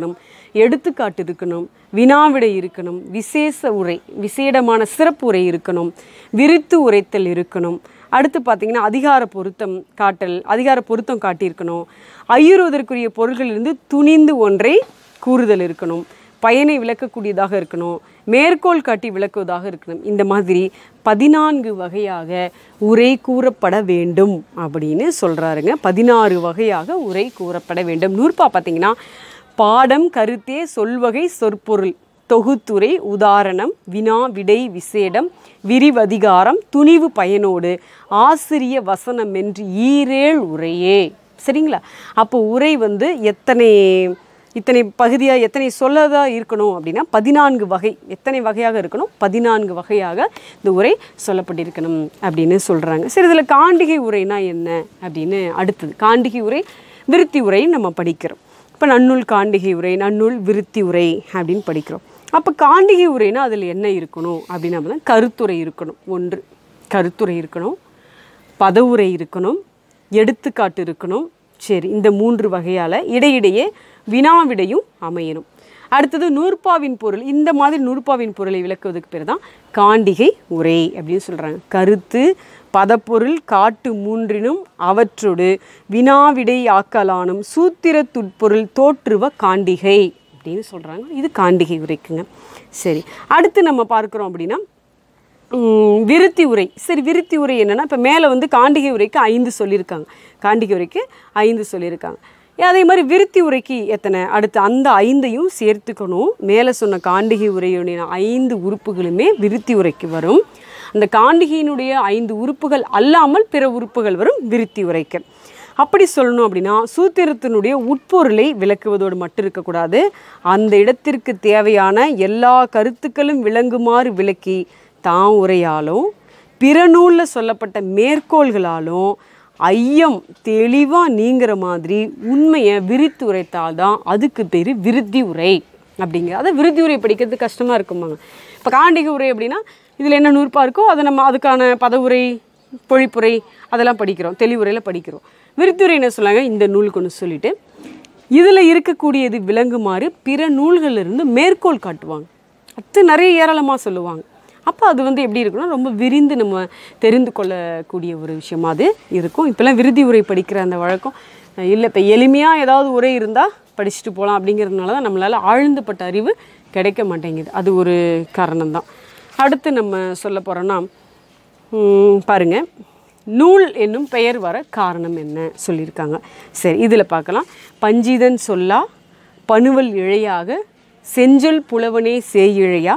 Speaker 1: எடுத்துக்காட்டு இருக்கணும் வினாவிடை இருக்கணும் விசேஷ உரை விசேடமான சிறப்பு உரை இருக்கணும் விரித்து உரைத்தல் இருக்கணும் அடுத்து பார்த்தீங்கன்னா அதிகார பொருத்தம் காட்டல் அதிகார பொருத்தம் காட்டியிருக்கணும் ஐயுறுவதற்குரிய பொருள்களிலிருந்து துணிந்து ஒன்றை கூறுதல் இருக்கணும் பயனை விளக்கக்கூடியதாக இருக்கணும் மேற்கோள் காட்டி விளக்குவதாக இருக்கணும் இந்த மாதிரி பதினான்கு வகையாக உரை கூறப்பட வேண்டும் அப்படின்னு சொல்கிறாருங்க பதினாறு வகையாக உரை கூறப்பட வேண்டும் நூற்பா பார்த்தீங்கன்னா பாடம் கருத்தே சொல்வகை சொற்பொருள் தொகுத்துரை உதாரணம் வினா விடை விசேடம் விரிவதிகாரம் துணிவு பயனோடு ஆசிரிய வசனம் என்று ஈரேழ் உரையே சரிங்களா அப்போ உரை வந்து எத்தனை இத்தனை பகுதியாக எத்தனை சொல்லதா இருக்கணும் அப்படின்னா பதினான்கு வகை எத்தனை வகையாக இருக்கணும் பதினான்கு வகையாக இந்த உரை சொல்லப்பட்டிருக்கணும் அப்படின்னு சொல்கிறாங்க சரி இதில் காண்டிகை உரைனா என்ன அப்படின்னு அடுத்தது காண்டிகை உரை விருத்தி உரை நம்ம படிக்கிறோம் இப்போ நன்னூல் காண்டிகை உரை நன்னூல் விருத்தி உரை அப்படின்னு படிக்கிறோம் அப்போ காண்டிகை உரைனா அதில் என்ன இருக்கணும் அப்படின்னா தான் கருத்துரை இருக்கணும் ஒன்று கருத்துரை இருக்கணும் பதவுரை இருக்கணும் எடுத்துக்காட்டு இருக்கணும் சரி இந்த மூன்று வகையால் இடையிடையே வினாவிடையும் அமையணும் அடுத்தது நூற்பாவின் பொருள் இந்த மாதிரி நூற்பாவின் பொருளை விளக்குவதற்கு பேர் தான் காண்டிகை உரை அப்படின்னு சொல்கிறாங்க கருத்து பதப்பொருள் காட்டு மூன்றினும் அவற்றோடு வினாவிடை ஆக்கலானும் சூத்திர துட்பொருள் தோற்றுவ காண்டிகை அப்படின்னு சொல்கிறாங்க இது காண்டிகை உரைக்குங்க சரி அடுத்து நம்ம பார்க்குறோம் அப்படின்னா ம், விருத்தி உரை சரி விருத்தி உரை என்னென்னா இப்போ மேலே வந்து காண்டிகை உரைக்கு ஐந்து சொல்லியிருக்காங்க காண்டிகை உரைக்கு ஐந்து சொல்லியிருக்காங்க அதே மாதிரி விருத்தி உரைக்கு எத்தனை அடுத்து அந்த ஐந்தையும் சேர்த்துக்கணும் மேலே சொன்ன காண்டிகை உரையுடைய ஐந்து உறுப்புகளுமே விருத்தி உரைக்கு வரும் அந்த காண்டிகையினுடைய ஐந்து உறுப்புகள் அல்லாமல் பிற உறுப்புகள் வரும் விருத்தி உரைக்கு அப்படி சொல்லணும் அப்படின்னா சூத்திரத்தினுடைய உட்பொருளை விளக்குவதோடு மட்டும் இருக்கக்கூடாது அந்த இடத்திற்கு தேவையான எல்லா கருத்துக்களும் விளங்குமாறு விளக்கி தான் உரையாலும் பிற நூலில் சொல்லப்பட்ட மேற்கோள்களாலும் ஐயம் தெளிவாக நீங்கிற மாதிரி உண்மையை விரித்து உரைத்தால் தான் அதுக்கு பேர் விருத்தி உரை அப்படிங்கிற அதை விருத்தி உரை படிக்கிறது கஷ்டமாக இருக்குமாங்க இப்போ காண்டிகை உரை அப்படின்னா இதில் என்ன நூற்பா இருக்கோ அதை நம்ம அதுக்கான பதவுரை பொழிப்புரை அதெல்லாம் படிக்கிறோம் தெளிவுரையில் படிக்கிறோம் விருத்துரை என்ன சொல்லாங்க இந்த நூலுக்கு ஒன்று சொல்லிட்டு இதில் இருக்கக்கூடியது விளங்குமாறு பிற நூல்களிலிருந்து மேற்கோள் காட்டுவாங்க அது நிறைய ஏராளமாக சொல்லுவாங்க அப்போ அது வந்து எப்படி இருக்குன்னா ரொம்ப விரிந்து நம்ம தெரிந்து கொள்ளக்கூடிய ஒரு விஷயமா அது இருக்கும் இப்போல்லாம் விருதி உரை படிக்கிற அந்த வழக்கம் இல்லை இப்போ எளிமையாக ஏதாவது உரை இருந்தால் படிச்சுட்டு போகலாம் அப்படிங்கிறதுனால தான் நம்மளால் ஆழ்ந்துப்பட்ட அறிவு கிடைக்க மாட்டேங்குது அது ஒரு காரணம் தான் அடுத்து நம்ம சொல்ல போகிறோன்னா ம், பாருங்க நூல் என்னும் பெயர் வர காரணம் என்ன சொல்லியிருக்காங்க சரி இதில் பார்க்கலாம் பஞ்சிதன் சொல்லா பணுவல் இழையாக செஞ்சொல் புலவனே சேயிழையா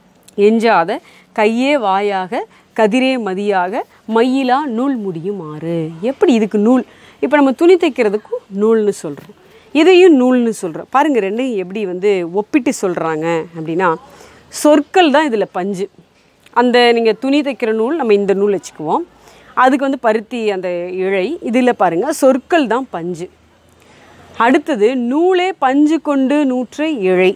Speaker 1: எஞ்சாத கையே வாயாக கதிரே மதியாக மயிலா நூல் முடியும் ஆறு எப்படி இதுக்கு நூல் இப்போ நம்ம துணி தைக்கிறதுக்கும் நூல்னு சொல்கிறோம் இதையும் நூல்னு சொல்கிறோம் பாருங்கள் ரெண்டையும் எப்படி வந்து ஒப்பிட்டு சொல்கிறாங்க அப்படின்னா சொற்கள் தான் இதில் பஞ்சு அந்த நீங்கள் துணி தைக்கிற நூல் நம்ம இந்த நூல் வச்சுக்குவோம் அதுக்கு வந்து பருத்தி அந்த இழை இதில் பாருங்கள் சொற்கள் தான் பஞ்சு அடுத்தது நூலே பஞ்சு கொண்டு நூற்ற இழை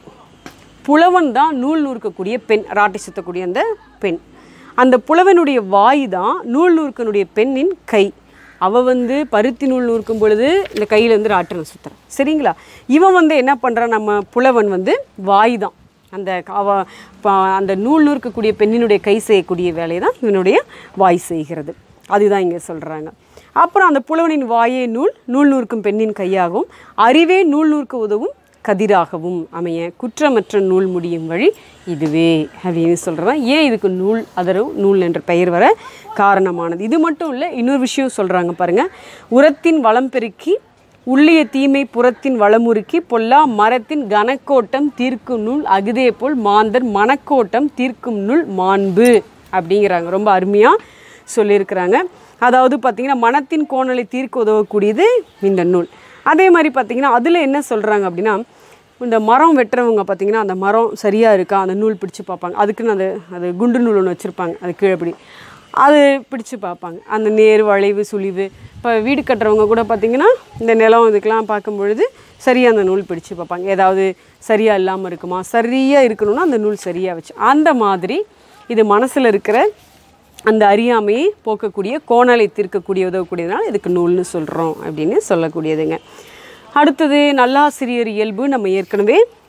Speaker 1: புலவன் தான் நூல் நூற்கக்கூடிய பெண் ராட்டி சுத்தக்கூடிய அந்த பெண் அந்த புலவனுடைய வாய் தான் நூல் நூற்கனுடைய பெண்ணின் கை அவ வந்து பருத்தி நூல் நூற்கும் பொழுது இந்த கையில் வந்து ராட்டனை சுத்துறான் சரிங்களா இவன் வந்து என்ன பண்ணுறான் நம்ம புலவன் வந்து வாய் தான் அந்த அவ ப- அந்த நூல் நூற்கக்கூடிய பெண்ணினுடைய கை செய்யக்கூடிய வேலையை தான் இவனுடைய வாய் செய்கிறது அதுதான் இங்கே சொல்கிறாங்க அப்புறம் அந்த புலவனின் வாயே நூல் நூல் நூற்கும் பெண்ணின் கையாகவும் அறிவே நூல் நூற்க உதவும் கதிராகவும் அமைய குற்றமற்ற நூல் முடியும் வழி இதுவே அப்படின்னு சொல்கிறேன் ஏன் இதுக்கு நூல் அதரும் நூல் என்ற பெயர் வர காரணமானது இது மட்டும் இல்லை இன்னொரு விஷயம் சொல்கிறாங்க பாருங்கள் உரத்தின் வளம் பெருக்கி உள்ளிய தீமை புறத்தின் வளமுறுக்கி பொல்லா மரத்தின் கனக்கோட்டம் தீர்க்கும் நூல் அகுதே போல் மாந்தர் மனக்கோட்டம் தீர்க்கும் நூல் மாண்பு அப்படிங்கிறாங்க ரொம்ப அருமையாக சொல்லியிருக்கிறாங்க அதாவது பார்த்திங்கன்னா மனத்தின் கோணலை தீர்க்க உதவக்கூடியது இந்த நூல் அதே மாதிரி பார்த்திங்கன்னா அதில் என்ன சொல்கிறாங்க அப்படின்னா இந்த மரம் வெட்டுறவங்க பார்த்திங்கன்னா அந்த மரம் சரியாக இருக்கா அந்த நூல் பிடிச்சு பார்ப்பாங்க அதுக்குன்னு அந்த அது குண்டு நூல் ஒன்று வச்சுருப்பாங்க அது கீழே பிடி அது பிடிச்சு பார்ப்பாங்க அந்த நேர் வளைவு சுழிவு இப்போ வீடு கட்டுறவங்க கூட பார்த்திங்கன்னா இந்த நிலம் இதுக்கெல்லாம் பார்க்கும் பொழுது சரியாக அந்த நூல் பிடிச்சு பார்ப்பாங்க ஏதாவது சரியாக இல்லாமல் இருக்குமா சரியாக இருக்கணும்னா அந்த நூல் சரியாக வச்சு அந்த மாதிரி இது மனசில் இருக்கிற அந்த அறியாமையை போக்கக்கூடிய கோணலை தீர்க்கக்கூடிய உதவக்கூடியதுனால இதுக்கு நூல்னு சொல்கிறோம் அப்படின்னு சொல்லக்கூடியதுங்க அடுத்தது நல்லாசிரியர் இயல்பு நம்ம ஏற்கனவே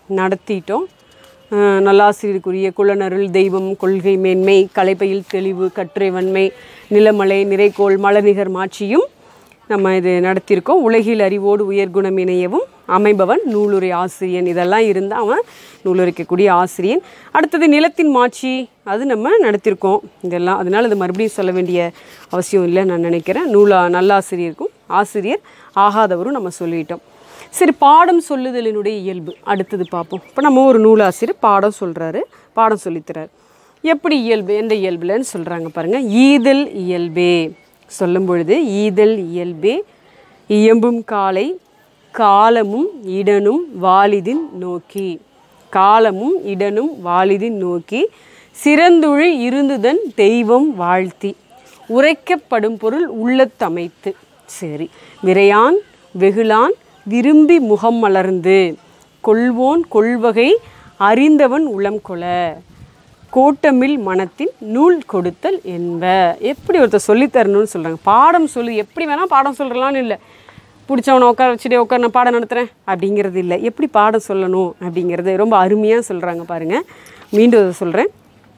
Speaker 1: நடத்திட்டோம் அஹ் நல்லாசிரியருக்குரிய குளனருள் தெய்வம் கொள்கை மேன்மை கலைப்பையில் தெளிவு கற்றை வன்மை நிலமலை நிறைகோள் மலர்நிகர் மாட்சியும் நம்ம இது நடத்தியிருக்கோம் உலகில் அறிவோடு உயர்குணம் இணையவும் அமைபவன் நூலுரை ஆசிரியன் இதெல்லாம் இருந்தால் அவன் நூலுரைக்கக்கூடிய ஆசிரியன் அடுத்தது நிலத்தின் மாட்சி அது நம்ம நடத்தியிருக்கோம் இதெல்லாம் அதனால் இது மறுபடியும் சொல்ல வேண்டிய அவசியம் இல்லை நான் நினைக்கிறேன் நூலா நல்லாசிரியருக்கும் ஆசிரியர் ஆகாதவரும் நம்ம சொல்லிட்டோம் சரி பாடம் சொல்லுதலினுடைய இயல்பு அடுத்தது பார்ப்போம் இப்போ நம்ம ஒரு நூலாசிரியர் பாடம் சொல்கிறாரு பாடம் சொல்லித்தரார் எப்படி இயல்பு எந்த இயல்புலன்னு சொல்கிறாங்க பாருங்கள் ஈதல் இயல்பே சொல்லும் பொழுது ஈதல் இயல்பே இயம்பும் காலை காலமும் இடனும் வாலிதின் நோக்கி காலமும் இடனும் வாலிதின் நோக்கி சிறந்துழி இருந்துதன் தெய்வம் வாழ்த்தி உரைக்கப்படும் பொருள் உள்ளத்தமைத்து சரி விரையான் வெகுளான் விரும்பி முகம் மலர்ந்து கொள்வோன் கொள்வகை அறிந்தவன் உளம் கொள கோட்டமில் மனத்தின் நூல் கொடுத்தல் என்ப எப்படி ஒருத்தர் சொல்லித்தரணும்னு சொல்கிறாங்க பாடம் சொல்லு எப்படி வேணால் பாடம் சொல்கிறலான்னு இல்லை பிடிச்சவனை உட்கார வச்சுட்டு உட்கார நான் பாடம் நடத்துகிறேன் அப்படிங்கிறது இல்லை எப்படி பாடம் சொல்லணும் அப்படிங்கிறது ரொம்ப அருமையாக சொல்கிறாங்க பாருங்கள் மீண்டும் அதை சொல்கிறேன்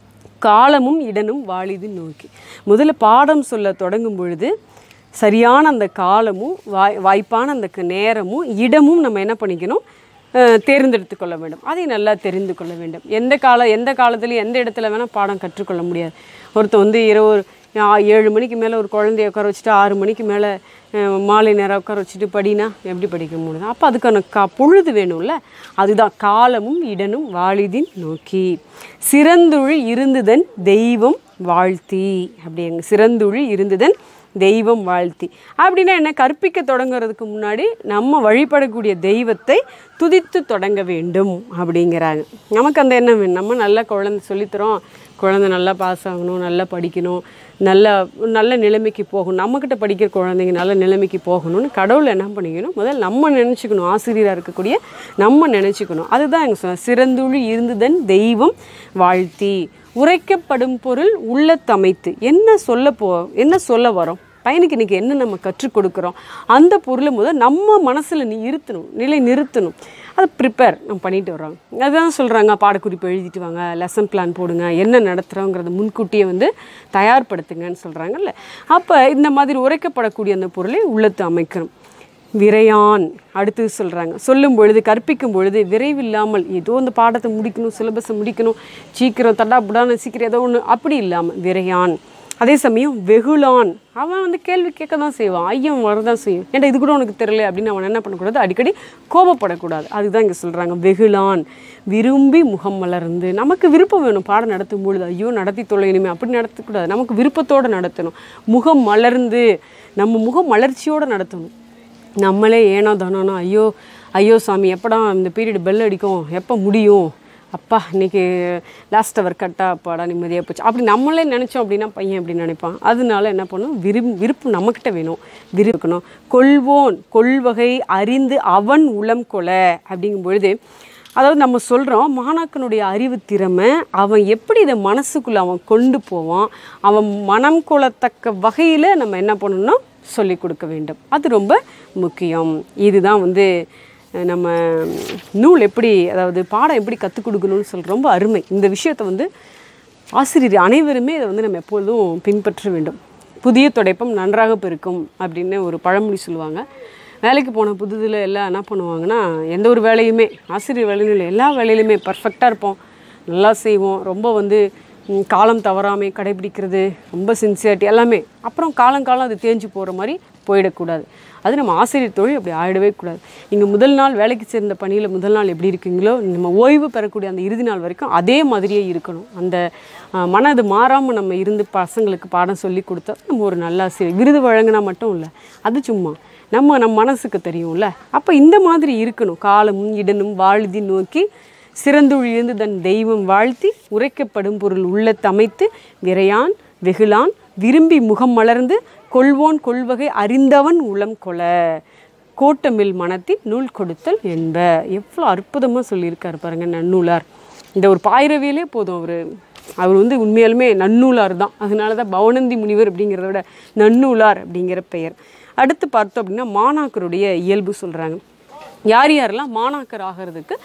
Speaker 1: காலமும் இடனும் வாலிது நோக்கி முதல்ல பாடம் சொல்ல தொடங்கும் பொழுது சரியான அந்த காலமும் வாய் வாய்ப்பான அந்த க- நேரமும் இடமும் நம்ம என்ன பண்ணிக்கணும் அஹ், தேர்ந்தெடுத்து கொள்ள வேண்டும் அதை நல்லா தெரிந்து கொள்ள வேண்டும் எந்த கால எந்த காலத்துலையும் எந்த இடத்துல வேணால் பாடம் கற்றுக்கொள்ள முடியாது ஒருத்தன் வந்து இரவு ஒரு ஆ- ஏழு மணிக்கு மேலே ஒரு குழந்தைய உட்கார வச்சுட்டு ஆறு மணிக்கு மேலே மாலை நேரம் உட்கார வச்சுட்டு படினா எப்படி படிக்க முடியும் அப்போ அதுக்கான கா பொழுது வேணும்ல அதுதான் காலமும் இடனும் வாலிதின் நோக்கி சிறந்துழி இருந்துதன் தெய்வம் வாழ்த்தி அப்படிங்க சிறந்துழி இருந்துதன் தெய்வம் வாழ்த்தி அப்படின்னா என்ன கற்பிக்க தொடங்குறதுக்கு முன்னாடி நம்ம வழிபடக்கூடிய தெய்வத்தை துதித்து தொடங்க வேண்டும் அப்படிங்கிறாங்க நமக்கு அந்த எண்ணம் வேணும் நம்ம நல்லா குழந்தை சொல்லித்தரோம் குழந்தை நல்லா பாஸ் ஆகணும் நல்லா படிக்கணும் நல்ல நல்ல நிலைமைக்கு போகணும் நம்மக்கிட்ட படிக்கிற குழந்தைங்க நல்ல நிலைமைக்கு போகணும்னு கடவுள் என்ன பண்ணிக்கணும் முதல்ல நம்ம நினச்சிக்கணும் ஆசிரியராக இருக்கக்கூடிய நம்ம நினச்சிக்கணும் அதுதான் எங்கள் சொன்ன சிறந்துழி இருந்துதன் தெய்வம் வாழ்த்தி உரைக்கப்படும் பொருள் உள்ளத்தமைத்து என்ன சொல்ல போ என்ன சொல்ல வரோம் பையனுக்கு இன்றைக்கி என்ன நம்ம கற்றுக் கொடுக்குறோம் அந்த பொருளை முதல் நம்ம மனசில் நீ இருத்தணும் நிலை நிறுத்தணும் அதை ப்ரிப்பேர் நம்ம பண்ணிட்டு வர்றோம் அதுதான் சொல்கிறாங்க பாடக்குறிப்பு எழுதிட்டு வாங்க லெசன் பிளான் போடுங்க என்ன நடத்துகிறோங்கிறத முன்கூட்டியே வந்து தயார்படுத்துங்கன்னு சொல்கிறாங்கல்ல அப்போ இந்த மாதிரி உரைக்கப்படக்கூடிய அந்த பொருளை உள்ளத்து அமைக்கணும் விரையான் அடுத்து சொல்கிறாங்க சொல்லும் பொழுது கற்பிக்கும் பொழுது விரைவில்லாமல் ஏதோ இந்த பாடத்தை முடிக்கணும் சிலபஸை முடிக்கணும் சீக்கிரம் தட்டா புடான சீக்கிரம் ஏதோ ஒன்று அப்படி இல்லாமல் விரையான் அதே சமயம் வெகுளான் அவன் வந்து கேள்வி கேட்க தான் செய்வான் ஐயம் வரதான் செய்யும் ஏன்டா இது கூட உனக்கு தெரியல அப்படின்னு அவன் என்ன பண்ணக்கூடாது அடிக்கடி கோபப்படக்கூடாது அதுதான் இங்கே சொல்கிறாங்க வெகுளான் விரும்பி முகம் மலர்ந்து நமக்கு விருப்பம் வேணும் பாடம் நடத்தும் பொழுது ஐயோ நடத்தி தொலைணுமே அப்படி நடத்தக்கூடாது நமக்கு விருப்பத்தோடு நடத்தணும் முகம் மலர்ந்து நம்ம முகம் மலர்ச்சியோடு நடத்தணும் நம்மளே ஏனோ தானோனோ ஐயோ ஐயோ சாமி எப்படா இந்த பீரியட் பெல் அடிக்கும் எப்போ முடியும் அப்பா இன்னைக்கு லாஸ்ட் அவர் கட்டா அப்பாடா நிம்மதியாக போச்சு அப்படி நம்மளே நினச்சோம் அப்படின்னா பையன் அப்படி நினைப்பான் அதனால என்ன பண்ணும் விரும் விருப்பம் நம்மக்கிட்ட வேணும் விருப்பணும் கொள்வோன் கொள்வகை அறிந்து அவன் உளம் கொல அப்படிங்கும் பொழுது அதாவது நம்ம சொல்கிறோம் மாணாக்கனுடைய அறிவு திறமை அவன் எப்படி இதை மனசுக்குள்ளே அவன் கொண்டு போவான் அவன் மனம் கொள்ளத்தக்க வகையில் நம்ம என்ன பண்ணணும்னா சொல்லி கொடுக்க வேண்டும் அது ரொம்ப முக்கியம் இதுதான் வந்து அஹ், நம்ம நூல் எப்படி அதாவது பாடம் எப்படி கற்றுக் கொடுக்கணும்னு சொல்ற ரொம்ப அருமை இந்த விஷயத்தை வந்து ஆசிரியர் அனைவருமே இதை வந்து நம்ம எப்பொழுதும் பின்பற்ற வேண்டும் புதிய துடைப்பம் நன்றாக பெருக்கும் அப்படின்னு ஒரு பழமொழி சொல்லுவாங்க வேலைக்கு போன புதுதில் எல்லாம் என்ன பண்ணுவாங்கன்னா எந்த ஒரு வேலையுமே ஆசிரியர் வேலையும் இல்லை எல்லா வேலையிலுமே பர்ஃபெக்டாக இருப்போம் நல்லா செய்வோம் ரொம்ப வந்து ம், காலம் தவறாமை கடைபிடிக்கிறது ரொம்ப சின்சியாரிட்டி எல்லாமே அப்புறம் காலம் காலம் அது தேஞ்சு போகிற மாதிரி போயிடக்கூடாது அது நம்ம ஆசிரியர் தொழில் அப்படி ஆயிடவே கூடாது நீங்கள் முதல் நாள் வேலைக்கு சேர்ந்த பணியில் முதல் நாள் எப்படி இருக்கீங்களோ நம்ம ஓய்வு பெறக்கூடிய அந்த இறுதி நாள் வரைக்கும் அதே மாதிரியே இருக்கணும் அந்த அஹ், மனது மாறாமல் நம்ம இருந்து பசங்களுக்கு பாடம் சொல்லி கொடுத்தா நம்ம ஒரு நல்ல ஆசிரியர் விருது வழங்கினா மட்டும் இல்லை அது சும்மா நம்ம நம்ம மனசுக்கு தெரியும்ல அப்போ இந்த மாதிரி இருக்கணும் காலமும் இடனும் வாழுதி நோக்கி சிறந்துள் இருந்து தன் தெய்வம் வாழ்த்தி உரைக்கப்படும் பொருள் உள்ளத்தமைத்து விரையான் வெகுளான் விரும்பி முகம் மலர்ந்து கொள்வோன் கொள்வகை அறிந்தவன் உளம் கொல கோட்டமில் மனத்தின் நூல் கொடுத்தல் என்ப எவ்வளோ அற்புதமாக சொல்லியிருக்காரு பாருங்க நன்னூலார் இந்த ஒரு பாயிரவியலே போதும் அவர் அவர் வந்து உண்மையாலுமே நன்னூலார் தான் அதனால தான் பவனந்தி முனிவர் அப்படிங்கிறத விட நன்னூலார் அப்படிங்கிற பெயர் அடுத்து பார்த்தோம் அப்படின்னா மாணாக்கருடைய இயல்பு சொல்கிறாங்க யார் யாரெல்லாம் மாணாக்கர் ஆகிறதுக்கு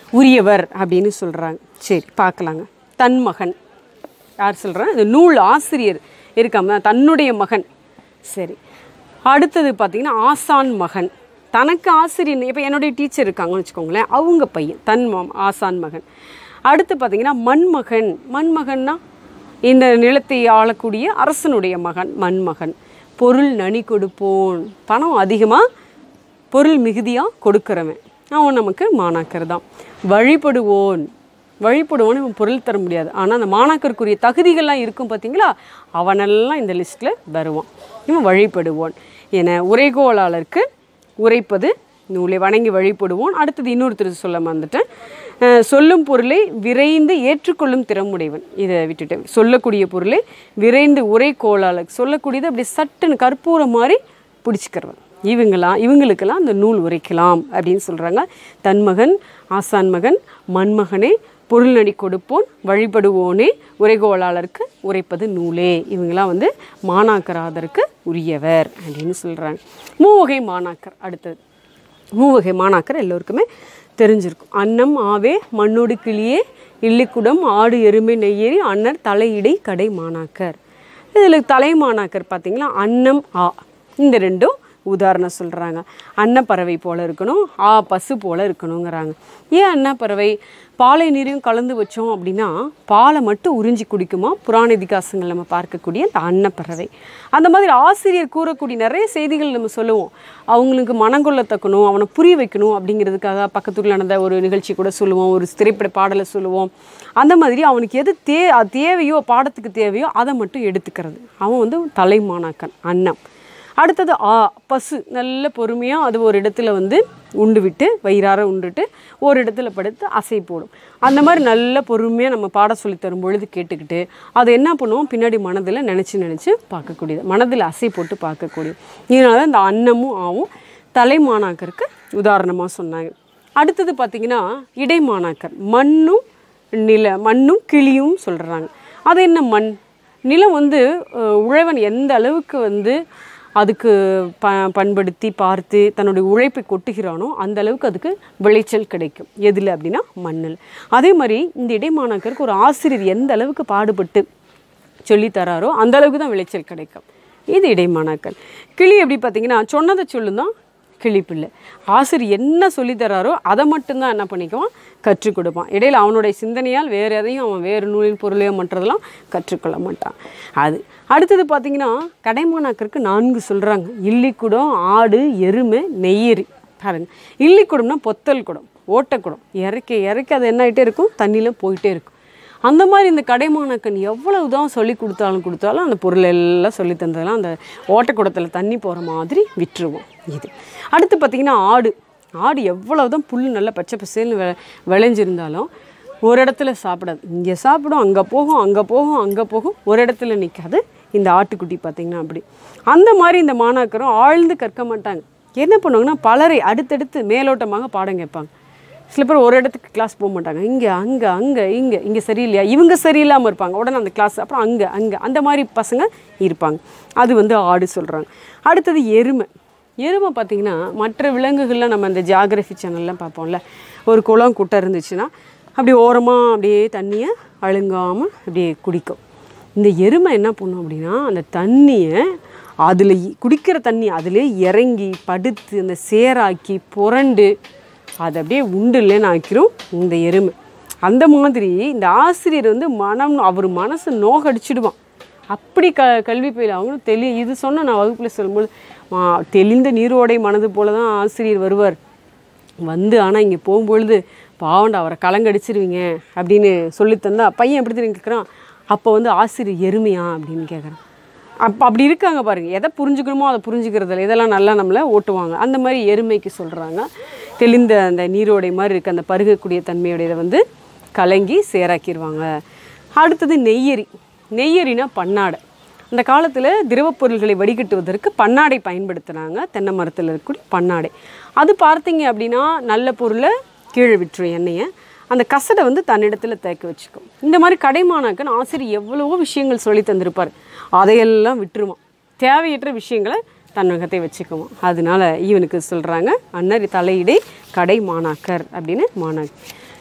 Speaker 1: உரியவர் அப்படின்னு சொல்கிறாங்க சரி பார்க்கலாங்க தன் மகன் யார் சொல்கிறேன் இந்த நூல் ஆசிரியர் இருக்காம தன்னுடைய மகன் சரி அடுத்தது பார்த்தீங்கன்னா ஆசான் மகன் தனக்கு ஆசிரியர் இப்போ என்னுடைய டீச்சர் இருக்காங்கன்னு வச்சுக்கோங்களேன் அவங்க பையன் தன் ம- ஆசான் மகன் அடுத்து பார்த்தீங்கன்னா மண்மகன் மண்மகன்னா இந்த நிலத்தை ஆளக்கூடிய அரசனுடைய மகன் மண்மகன் பொருள் நனி கொடுப்போன் பணம் அதிகமாக பொருள் மிகுதியாக கொடுக்குறவன் அவன் நமக்கு மாணாக்கர் தான் வழிபடுவோன் வழிபடுவோன் இவன் பொருள் தர முடியாது ஆனால் அந்த மாணாக்கருக்குரிய தகுதிகள்லாம் இருக்கும் பார்த்தீங்களா அவனெல்லாம் இந்த லிஸ்ட்டில் வருவான் இவன் வழிபடுவோன் என உரைகோளாளருக்கு உரைப்பது நூலை வணங்கி வழிபடுவோன் அடுத்தது இன்னொருத்தர் சொல்ல மறந்துட்டேன் அஹ் சொல்லும் பொருளை விரைந்து ஏற்றுக்கொள்ளும் திறமுடையவன் இதை விட்டுட்டேன் சொல்லக்கூடிய பொருளை விரைந்து உரை கோளாளர் சொல்லக்கூடியது அப்படி சட்டுன்னு கற்பூரம் மாதிரி பிடிச்சிக்கிறவன் இவங்களாம் இவங்களுக்கெல்லாம் அந்த நூல் உரைக்கலாம் அப்படின்னு சொல்கிறாங்க தன்மகன் ஆசான் மகன் மண்மகனே பொருள் நடி கொடுப்போன் வழிபடுவோனே உரைகோளாளருக்கு உரைப்பது நூலே இவங்கெல்லாம் வந்து மாணாக்கராதருக்கு உரியவர் அப்படின்னு சொல்கிறாங்க மூவகை மாணாக்கர் அடுத்தது மூவகை மாணாக்கர் எல்லோருக்குமே தெரிஞ்சிருக்கும் அன்னம் ஆவே மண்ணோடு கிளியே இல்லிக்குடம் ஆடு எருமை நெய்யேறி அன்னர் தலையிடை கடை மாணாக்கர் இதில் தலை மாணாக்கர் பார்த்தீங்களா அன்னம் ஆ இந்த ரெண்டும் உதாரணம் சொல்கிறாங்க அன்னப்பறவை போல் இருக்கணும் ஆ பசு போல் இருக்கணுங்கிறாங்க ஏன் அன்னப்பறவை பாலை நீரையும் கலந்து வச்சோம் அப்படின்னா பாலை மட்டும் உறிஞ்சி குடிக்குமா புராண இதிகாசங்கள் நம்ம பார்க்கக்கூடிய அந்த அன்னப்பறவை அந்த மாதிரி ஆசிரியர் கூறக்கூடிய நிறைய செய்திகள் நம்ம சொல்லுவோம் அவங்களுக்கு மனங்கொள்ள தக்கணும் அவனை புரிய வைக்கணும் அப்படிங்கிறதுக்காக பக்கத்துல நடந்த ஒரு நிகழ்ச்சி கூட சொல்லுவோம் ஒரு திரைப்பட பாடலை சொல்லுவோம் அந்த மாதிரி அவனுக்கு எது தே அது தேவையோ பாடத்துக்கு தேவையோ அதை மட்டும் எடுத்துக்கிறது அவன் வந்து தலைமானாக்கன் அன்னம் அடுத்தது ஆ பசு நல்ல பொறுமையாக அது ஒரு இடத்துல வந்து உண்டு விட்டு வயிறார உண்டுட்டு ஒரு இடத்துல படுத்து அசை போடும் அந்த மாதிரி நல்ல பொறுமையாக நம்ம பாட சொல்லி தரும் பொழுது கேட்டுக்கிட்டு அதை என்ன பண்ணுவோம் பின்னாடி மனதில் நினச்சி நினச்சி பார்க்கக்கூடியது மனதில் அசை போட்டு பார்க்கக்கூடியது இதனால தான் இந்த அன்னமும் ஆவும் தலைமாணாக்கருக்கு உதாரணமாக சொன்னாங்க அடுத்தது பார்த்திங்கன்னா இடைமாணாக்கர் மண்ணும் நில மண்ணும் கிளியும் சொல்கிறாங்க அது என்ன மண் நிலம் வந்து அஹ், உழவன் எந்த அளவுக்கு வந்து அதுக்கு ப பண்படுத்தி பார்த்து தன்னுடைய உழைப்பை கொட்டுகிறானோ அந்த அளவுக்கு அதுக்கு விளைச்சல் கிடைக்கும் எதில் அப்படின்னா மண்ணில் அதே மாதிரி இந்த இடைமாணாக்கருக்கு ஒரு ஆசிரியர் எந்த அளவுக்கு பாடுபட்டு சொல்லித் தராரோ அந்த அளவுக்கு தான் விளைச்சல் கிடைக்கும் இது இடைமாணாக்கல் கிளி எப்படி பார்த்தீங்கன்னா சொன்னதை சொல்லுதான் கிளிப்பிள்ளை ஆசிரியர் என்ன சொல்லித் தராரோ அதை மட்டும்தான் என்ன பண்ணிக்குவான் கற்றுக் கொடுப்பான் இடையில அவனுடைய சிந்தனையால் வேறு எதையும் அவன் வேறு நூலின் பொருளையோ மற்றதெல்லாம் கற்றுக்கொள்ள மாட்டான் அது அடுத்தது பார்த்தீங்கன்னா கடைமாணாக்கருக்கு நான்கு சொல்கிறாங்க இல்லிக்குடம் ஆடு எருமை நெய்யரி பாருங்க இல்லிக்குடம்னா பொத்தல் குடம் ஓட்டக்குடம் இறக்கி இறக்கி அது என்ன ஆகிட்டே இருக்கும் தண்ணியில் போயிட்டே இருக்கும் அந்த மாதிரி இந்த கடைமாணக்கன் எவ்வளவு தான் சொல்லி கொடுத்தாலும் கொடுத்தாலும் அந்த பொருள் எல்லாம் சொல்லி தந்ததெல்லாம் அந்த ஓட்டக்குடத்தில் தண்ணி போகிற மாதிரி விட்டுருவோம் இது அடுத்து பார்த்திங்கன்னா ஆடு ஆடு எவ்வளவு தான் புல் நல்லா பச்சை பசேல்னு வெ விளைஞ்சிருந்தாலும் ஒரு இடத்துல சாப்பிடாது இங்கே சாப்பிடும் அங்கே போகும் அங்கே போகும் அங்கே போகும் ஒரு இடத்துல நிற்காது இந்த ஆட்டுக்குட்டி பார்த்திங்கன்னா அப்படி அந்த மாதிரி இந்த மாணாக்கரும் ஆழ்ந்து கற்க மாட்டாங்க என்ன பண்ணுவாங்கன்னா பலரை அடுத்தடுத்து மேலோட்டமாக பாடம் கேட்பாங்க சில பேர் ஒரு இடத்துக்கு கிளாஸ் போக மாட்டாங்க இங்கே அங்கே அங்கே இங்கே இங்கே சரியில்லையா இவங்க சரியில்லாமல் இருப்பாங்க உடனே அந்த கிளாஸ் அப்புறம் அங்கே அங்கே அந்த மாதிரி பசங்க இருப்பாங்க அது வந்து ஆடு சொல்கிறாங்க அடுத்தது எருமை எருமை பார்த்திங்கன்னா மற்ற விலங்குகள்லாம் நம்ம அந்த ஜியாகிரஃபி சேனல்லாம் பார்ப்போம்ல ஒரு குளம் குட்டை இருந்துச்சுன்னா அப்படி ஓரமாக அப்படியே தண்ணியை அழுங்காமல் அப்படியே குடிக்கும் இந்த எருமை என்ன பண்ணும் அப்படின்னா அந்த தண்ணியை அதில் குடிக்கிற தண்ணி அதிலே இறங்கி படுத்து அந்த சேராக்கி புரண்டு அதை அப்படியே உண்டு இல்லைன்னு ஆக்கிரும் இந்த எருமை அந்த மாதிரி இந்த ஆசிரியர் வந்து மனம் அவர் மனசு நோகடிச்சிடுவான் அப்படி க கல்வி பயில அவங்களும் தெளி இது சொன்ன நான் வகுப்பில் சொல்லும்போது "மா, தெளிந்த நீரோடை மனது போல தான் ஆசிரியர் வருவார் வந்து ஆனால் இங்கே போகும்பொழுது பாவண்டா அவரை கலங்கடிச்சிருவீங்க அப்படின்னு சொல்லி தந்தா பையன் எப்படி தெரியும் கேட்குறான் அப்போ வந்து ஆசிரியர் எருமையா அப்படின்னு கேட்குறான் அப்போ அப்படி இருக்காங்க பாருங்கள் எதை புரிஞ்சுக்கணுமோ அதை புரிஞ்சுக்கிறதில்ல இதெல்லாம் நல்லா நம்மளை ஓட்டுவாங்க அந்த மாதிரி எருமைக்கு சொல்கிறாங்க தெளிந்த அந்த நீரோடை மாதிரி இருக்க அந்த பருகக்கூடிய தன்மையுடையதை வந்து கலங்கி சேராக்கிடுவாங்க அடுத்தது நெய்யரி நெய்யரினா பன்னாடை அந்த காலத்தில் திரவப் பொருள்களை வடிகட்டுவதற்கு பன்னாடை பயன்படுத்துனாங்க தென்னை மரத்தில் இருக்கக்கூடிய பன்னாடை அது பார்த்தீங்க அப்படின்னா நல்ல பொருளை கீழே விட்டுரும் எண்ணெயை அந்த கசடை வந்து தன்னிடத்தில் தேக்க வச்சுக்கும் இந்த மாதிரி கடைமானாக்கன் ஆசிரியர் எவ்வளவோ விஷயங்கள் சொல்லி தந்திருப்பார் அதையெல்லாம் விட்டுருவான் தேவையற்ற விஷயங்களை தன்னகத்தை வச்சுக்குவான் அதனால இவனுக்கு சொல்கிறாங்க அன்னர் தலையிடை கடை மாணாக்கர் அப்படின்னு மாணாக்கர்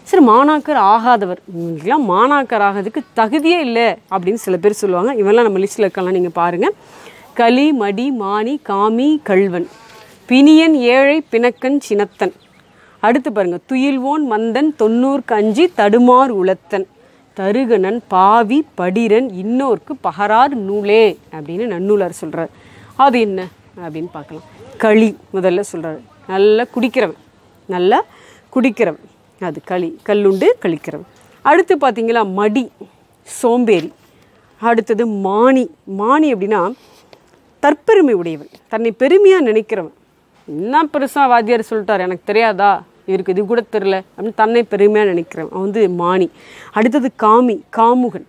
Speaker 1: சரி மாணாக்கர் ஆகாதவர் இவங்களுக்கெல்லாம் மாணாக்கர் ஆகிறதுக்கு தகுதியே இல்லை அப்படின்னு சில பேர் சொல்லுவாங்க இவெல்லாம் நம்ம லிஸ்ட்டில் இருக்கலாம் நீங்கள் பாருங்கள் களி மடி மானி காமி கள்வன் பிணியன் ஏழை பிணக்கன் சினத்தன் அடுத்து பாருங்க துயில்வோன் மந்தன் தொண்ணூறுக்கு அஞ்சி தடுமார் உளத்தன் தருகனன் பாவி படிரன் இன்னோர்க்கு பகரார் நூலே அப்படின்னு நன்னூலார் சொல்கிறார் அது என்ன அப்படின்னு பார்க்கலாம் களி முதல்ல சொல்கிறாரு நல்லா குடிக்கிறவன் நல்லா குடிக்கிறவன் அது களி கல்லுண்டு கழிக்கிறவன் அடுத்து பார்த்தீங்களா மடி சோம்பேறி அடுத்தது மானி மானி அப்படின்னா தற்பெருமை உடையவன் தன்னை பெருமையாக நினைக்கிறவன் என்ன பெருசாக வாத்தியார் சொல்லிட்டார் எனக்கு தெரியாதா இவருக்கு இது கூட தெரில அப்படின்னு தன்னை பெருமையாக நினைக்கிறவன் அவன் வந்து மானி அடுத்தது காமி காமுகன்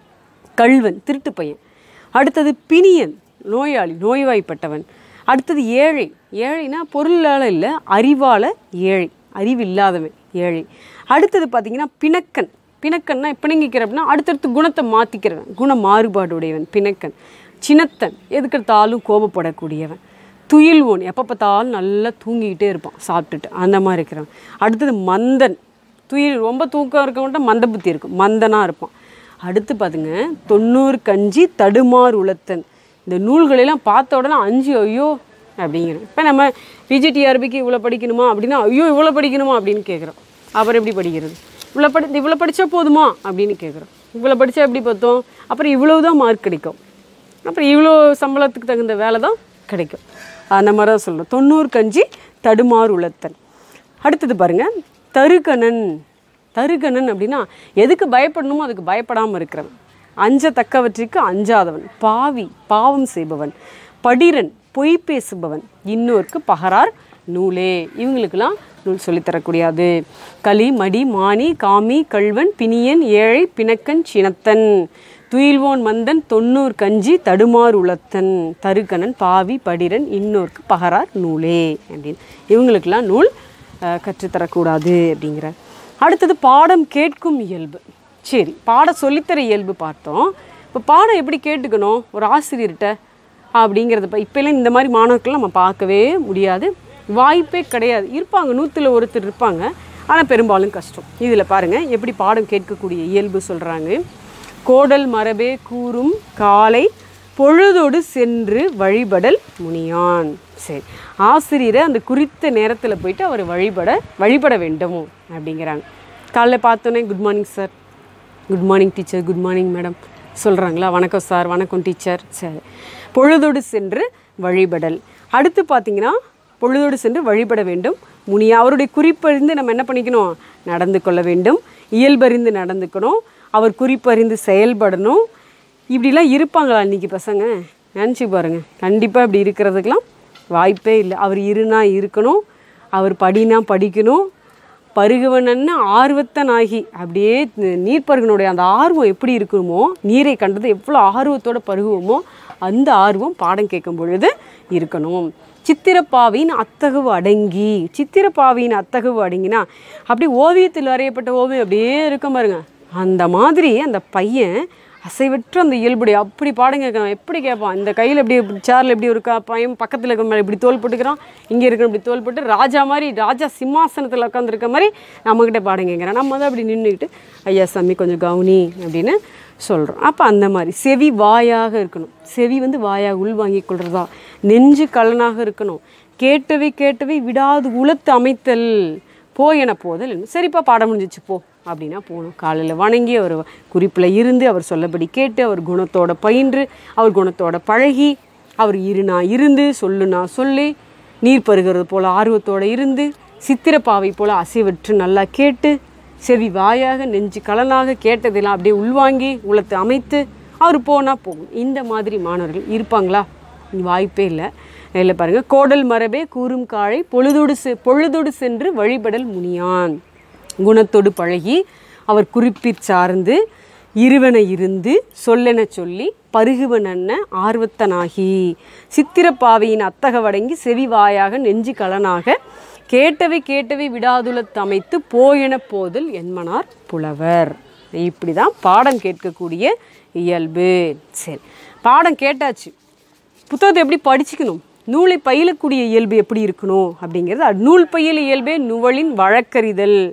Speaker 1: கள்வன் திருட்டு பையன் அடுத்தது பிணியன் நோயாளி நோய்வாய்ப்பட்டவன் அடுத்தது ஏழை ஏழைனா பொருளால் இல்லை அறிவால் ஏழை அறிவு இல்லாதவன் ஏழை அடுத்தது பார்த்தீங்கன்னா பிணக்கன் பிணக்கன்னா பிணங்கிக்கிற அப்படின்னா அடுத்தடுத்து குணத்தை மாற்றிக்கிறவன் குண மாறுபாடு உடையவன் பிணக்கன் சினத்தன் எதுக்கெடுத்தாலும் கோபப்படக்கூடியவன் துயில்வோன் எப்போ பார்த்தாலும் நல்லா தூங்கிக்கிட்டே இருப்பான் சாப்பிட்டுட்டு அந்த மாதிரி இருக்கிறவன் அடுத்தது மந்தன் துயில் ரொம்ப தூக்கம் இருக்கவன்ட்ட மந்த புத்தி இருக்கும் மந்தனாக இருப்பான் அடுத்து பாருங்க தொண்ணூறு கஞ்சி தடுமாறு உளத்தன் இந்த நூல்களெல்லாம் பார்த்த உடனே அஞ்சு ஐயோ அப்படிங்கிறோம் இப்போ நம்ம பிஜிடிஆர்பிக்கு இவ்வளோ படிக்கணுமா அப்படின்னா ஐயோ இவ்வளோ படிக்கணுமா அப்படின்னு கேட்குறோம் அப்புறம் எப்படி படிக்கிறது இவ்வளோ படி இவ்வளோ படித்தா போதுமா அப்படின்னு கேட்குறோம் இவ்வளோ படித்தா எப்படி பார்த்தோம் அப்புறம் இவ்வளவு தான் மார்க் கிடைக்கும் அப்புறம் இவ்வளோ சம்பளத்துக்கு தகுந்த வேலை தான் கிடைக்கும் அந்த மாதிரி தான் சொல்லணும் தொண்ணூறு கஞ்சி தடுமாறு உளத்தன் அடுத்தது பாருங்க தருகணன் தருகணன் அப்படின்னா எதுக்கு பயப்படணுமோ அதுக்கு பயப்படாமல் இருக்கிறவன் அஞ்சத்தக்கவற்றிற்கு அஞ்சாதவன் பாவி பாவம் செய்பவன் படிரன் பொய் பேசுபவன் இன்னொருக்கு பகரார் நூலே இவங்களுக்கெல்லாம் நூல் சொல்லித்தரக்கூடியது களி மடி மானி காமி கள்வன் பிணியன் ஏழை பிணக்கன் சினத்தன் துயில்வோன் மந்தன் தொண்ணூறு கஞ்சி தடுமாறு உளத்தன் தருகணன் பாவி படிரன் இன்னொருக்கு பகரார் நூலே அப்படின்னு இவங்களுக்கெல்லாம் நூல் அஹ், கற்றுத்தரக்கூடாது அப்படிங்கிறார் அடுத்தது பாடம் கேட்கும் இயல்பு சரி பாடம் சொல்லித்தர இயல்பு பார்த்தோம் இப்போ பாடம் எப்படி கேட்டுக்கணும் ஒரு ஆசிரியர்கிட்ட அப்படிங்கிறத இப்போ இப்போலாம் இந்த மாதிரி மாணவர்கள்லாம் நம்ம பார்க்கவே முடியாது வாய்ப்பே கிடையாது இருப்பாங்க நூற்றில் ஒருத்தர் இருப்பாங்க ஆனால் பெரும்பாலும் கஷ்டம் இதில் பாருங்கள் எப்படி பாடம் கேட்கக்கூடிய இயல்பு சொல்கிறாங்க கோடல் மரபே கூறும் காலை பொழுதோடு சென்று வழிபடல் முனியான் சரி ஆசிரியரை அந்த குறித்த நேரத்தில் போயிட்டு அவர் வழிபட வழிபட வேண்டும் அப்படிங்கிறாங்க காலைல பார்த்தோன்னே good morning sir good morning teacher good morning madam சொல்கிறாங்களா வணக்கம் சார் வணக்கம் டீச்சர் சரி பொழுதோடு சென்று வழிபடல் அடுத்து பார்த்தீங்கன்னா பொழுதோடு சென்று வழிபட வேண்டும் முனி அவருடைய குறிப்பறிந்து நம்ம என்ன பண்ணிக்கணும் நடந்து கொள்ள வேண்டும் இயல்பறிந்து நடந்துக்கணும் அவர் குறிப்பறிந்து செயல்படணும் இப்படிலாம் இருப்பாங்களா இன்னைக்கு பசங்க நினச்சி பாருங்க கண்டிப்பாக இப்படி இருக்கிறதுக்கெலாம் வாய்ப்பே இல்லை அவர் இருனா இருக்கணும் அவர் படினா படிக்கணும் பருகுவனன்னு ஆர்வத்தனாகி அப்படியே நி- நீர்ப்பருகனுடைய அந்த ஆர்வம் எப்படி இருக்குமோ நீரை கண்டது எவ்வளோ ஆர்வத்தோட பருகுவோமோ அந்த ஆர்வம் பாடம் கேட்கும் பொழுது இருக்கணும் சித்திரப்பாவின் அத்தகவு அடங்கி சித்திரப்பாவின் அத்தகவு அடங்கினா அப்படி ஓவியத்தில் வரையப்பட்ட ஓவியம் அப்படியே இருக்கும் பாருங்க அந்த மாதிரி அந்த பையன் அசைவற்ற அந்த இயல்புடைய அப்படி பாடம் கேட்கணும் எப்படி கேட்பான் இந்த கையில் எப்படி சேரில் எப்படி இருக்கா பையன் பக்கத்தில் இருக்க மாதிரி இப்படி தோல் போட்டுக்கிறான் இங்கே இருக்கிற இப்படி தோல் போட்டு ராஜா மாதிரி ராஜா சிம்மாசனத்தில் உட்காந்துருக்க மாதிரி நம்மக்கிட்ட பாடம் கேட்குறான் நம்ம தான் அப்படி நின்றுக்கிட்டு ஐயா சாமி கொஞ்சம் கவுனி அப்படின்னு சொல்கிறோம் அப்போ அந்த மாதிரி செவி வாயாக இருக்கணும் செவி வந்து வாயாக உள்வாங்கி கொள்றதா நெஞ்சு கலனாக இருக்கணும் கேட்டவை கேட்டவை விடாது உளத்து அமைத்தல் போ என போதல் என்ன? சரிப்பா பாடம் முடிஞ்சிச்சு போ அப்படின்னா போகணும் காலையில் வணங்கி அவர் குறிப்பில் இருந்து அவர் சொல்லபடி கேட்டு அவர் குணத்தோட பயின்று அவர் குணத்தோட பழகி அவர் இருனா இருந்து சொல்லுனா சொல்லி நீர் பருகிறது போல் ஆர்வத்தோடு இருந்து சித்திரப்பாவை போல் அசைவற்று நல்லா கேட்டு செவி வாயாக நெஞ்சு கலனாக கேட்டதெல்லாம் அப்படியே உள்வாங்கி உளத்தை அமைத்து அவர் போனால் போகும் இந்த மாதிரி மாணவர்கள் இருப்பாங்களா வாய்ப்பே இல்லை இல்லை பாருங்க கோடல் மரபே கூறும் காழை பொழுதோடு செ பொழுதோடு சென்று வழிபடல் முனியான் குணத்தோடு பழகி அவர் குறிப்பிற் சார்ந்து இருவன இருந்து சொல்லென சொல்லி பருகுவனன்ன ஆர்வத்தனாகி சித்திரப்பாவையின் அத்தகவடங்கி செவிவாயாக நெஞ்சு கலனாக கேட்டவை கேட்டவை விடாதுலத் அமைத்து போயென போதல் என்மனார் புலவர் இப்படி தான் பாடம் கேட்கக்கூடிய இயல்பு சரி பாடம் கேட்டாச்சு புத்தகத்தை எப்படி படிச்சுக்கணும் நூலை பயிலக்கூடிய இயல்பு எப்படி இருக்கணும் அப்படிங்கிறது அது நூல் பயில இயல்பே நுவலின் வழக்கறிதல்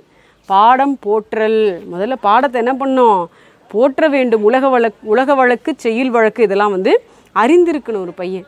Speaker 1: பாடம் போற்றல் முதல்ல பாடத்தை என்ன பண்ணோம் போற்ற வேண்டும் உலக வழக்கு உலக வழக்கு செய்யுள் வழக்கு இதெல்லாம் வந்து அறிந்திருக்கணும் ஒரு பையன்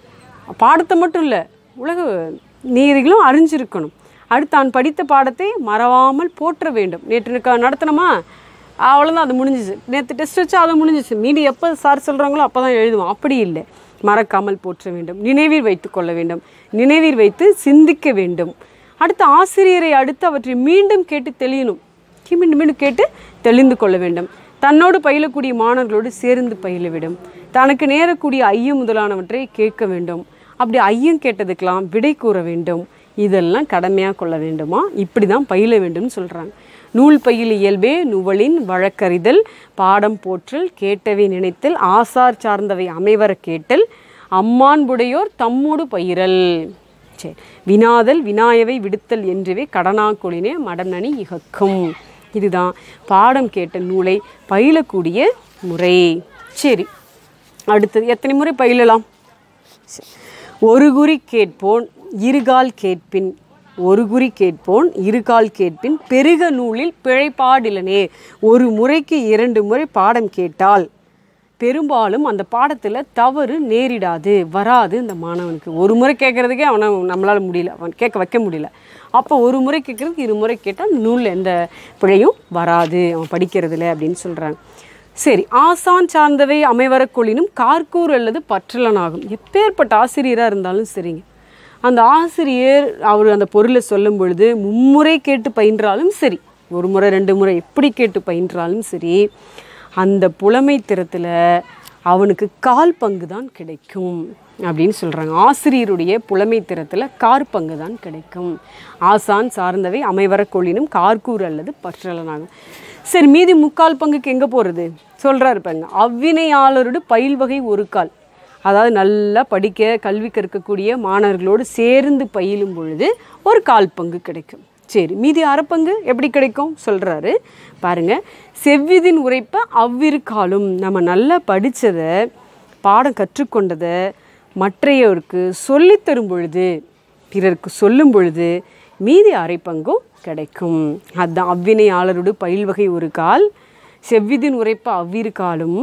Speaker 1: பாடத்தை மட்டும் இல்லை உலக நீதிகளும் அறிஞ்சிருக்கணும் அடுத்து தான் படித்த பாடத்தை மறவாமல் போற்ற வேண்டும் நேற்று க- நடத்தினோமா அவ்வளோதான் அது முடிஞ்சிச்சு நேற்று டெஸ்ட் வச்சா அது முடிஞ்சிச்சு மீதி எப்போ சார் சொல்கிறாங்களோ அப்போ தான் எழுதுவோம் அப்படி இல்லை மறக்காமல் போற்ற வேண்டும் நினைவில் வைத்து கொள்ள வேண்டும் நினைவில் வைத்து சிந்திக்க வேண்டும் அடுத்து ஆசிரியரை அடுத்து அவற்றை மீண்டும் கேட்டு தெளியணும் மீண்டும் மீண்டும் கேட்டு தெளிந்து கொள்ள வேண்டும் தன்னோடு பயிலக்கூடிய மாணவர்களோடு சேர்ந்து பயில வேண்டும் தனக்கு நேரக்கூடிய ஐயம் முதலானவற்றை கேட்க வேண்டும் அப்படி ஐயம் கேட்டதுக்கெல்லாம் விடை கூற வேண்டும் இதெல்லாம் கடமையாக கொள்ள வேண்டுமா இப்படி தான் பயில வேண்டும்னு சொல்கிறாங்க நூல் பயில் இயல்பே நுவலின் வழக்கறிதல் பாடம் போற்றல் கேட்டவை நினைத்தல் ஆசார் சார்ந்தவை அமைவர கேட்டல் அம்மான்புடையோர் தம்மோடு பயிரல் சரி வினாதல் வினாயவை விடுத்தல் என்றவே கடனாக்கொழினே மடநனி இகக்கும் இதுதான் பாடம் கேட்ட நூலை பயிலக்கூடிய முறை சரி அடுத்தது எத்தனை முறை பயிலலாம் சரி. ஒரு குறி கேட்போன் இருகால் கேட்பின் ஒரு குறி கேட்போன் இருகால் கேட்பின் பெருக நூலில் பிழைப்பாடிலனே ஒரு முறைக்கு இரண்டு முறை பாடம் கேட்டால் பெரும்பாலும் அந்த பாடத்தில் தவறு நேரிடாது வராது இந்த மாணவனுக்கு ஒரு முறை கேட்குறதுக்கே அவனை நம்மளால் முடியல அவன் கேட்க வைக்க முடியல அப்போ ஒரு முறை கேட்குறதுக்கு இரு முறை கேட்டால் அந்த நூலில் எந்த பிழையும் வராது அவன் படிக்கிறதுல அப்படின்னு சொல்கிறாங்க சரி ஆசான் சார்ந்தவை அமைவரக்கொள்ளினும் கார்க்கூர் அல்லது பற்றலனாகும் எப்பேற்பட்ட ஆசிரியராக இருந்தாலும் சரிங்க அந்த ஆசிரியர் அவர் அந்த பொருளை சொல்லும் பொழுது மும்முறை கேட்டு பயின்றாலும் சரி ஒரு முறை ரெண்டு முறை எப்படி கேட்டு பயின்றாலும் சரி அந்த புலமை திறத்தில் அவனுக்கு கால் பங்கு தான் கிடைக்கும் அப்படின்னு சொல்கிறாங்க ஆசிரியருடைய புலமை திறத்தில் கார் பங்கு தான் கிடைக்கும் ஆசான் சார்ந்தவை அமைவரக்கொள்ளினும் கார்கூர் அல்லது பற்றலனாகும் சரி மீதி முக்கால் பங்குக்கு எங்கே போகிறது சொல்கிறாரு பாருங்க அவ்வினையாளரோடு பயில் வகை ஒரு கால் அதாவது நல்லா படிக்க கல்வி கற்கக்கூடிய மாணவர்களோடு சேர்ந்து பயிலும் பொழுது ஒரு கால் பங்கு கிடைக்கும் சரி மீதி அரைப்பங்கு எப்படி கிடைக்கும் சொல்கிறாரு பாருங்க செவ்விதின் உரைப்ப அவ்விரு காலும் நம்ம நல்லா படித்ததை பாடம் கற்றுக்கொண்டதை மற்றையோருக்கு சொல்லித் தரும் பொழுது பிறருக்கு சொல்லும் பொழுது மீதி அரைப்பங்கும் கிடைக்கும் அதுதான் அவ்வினையாளரோடு பயில் வகை ஒரு கால் செவ்விதின் உரைப்ப அவ்விரு காலும்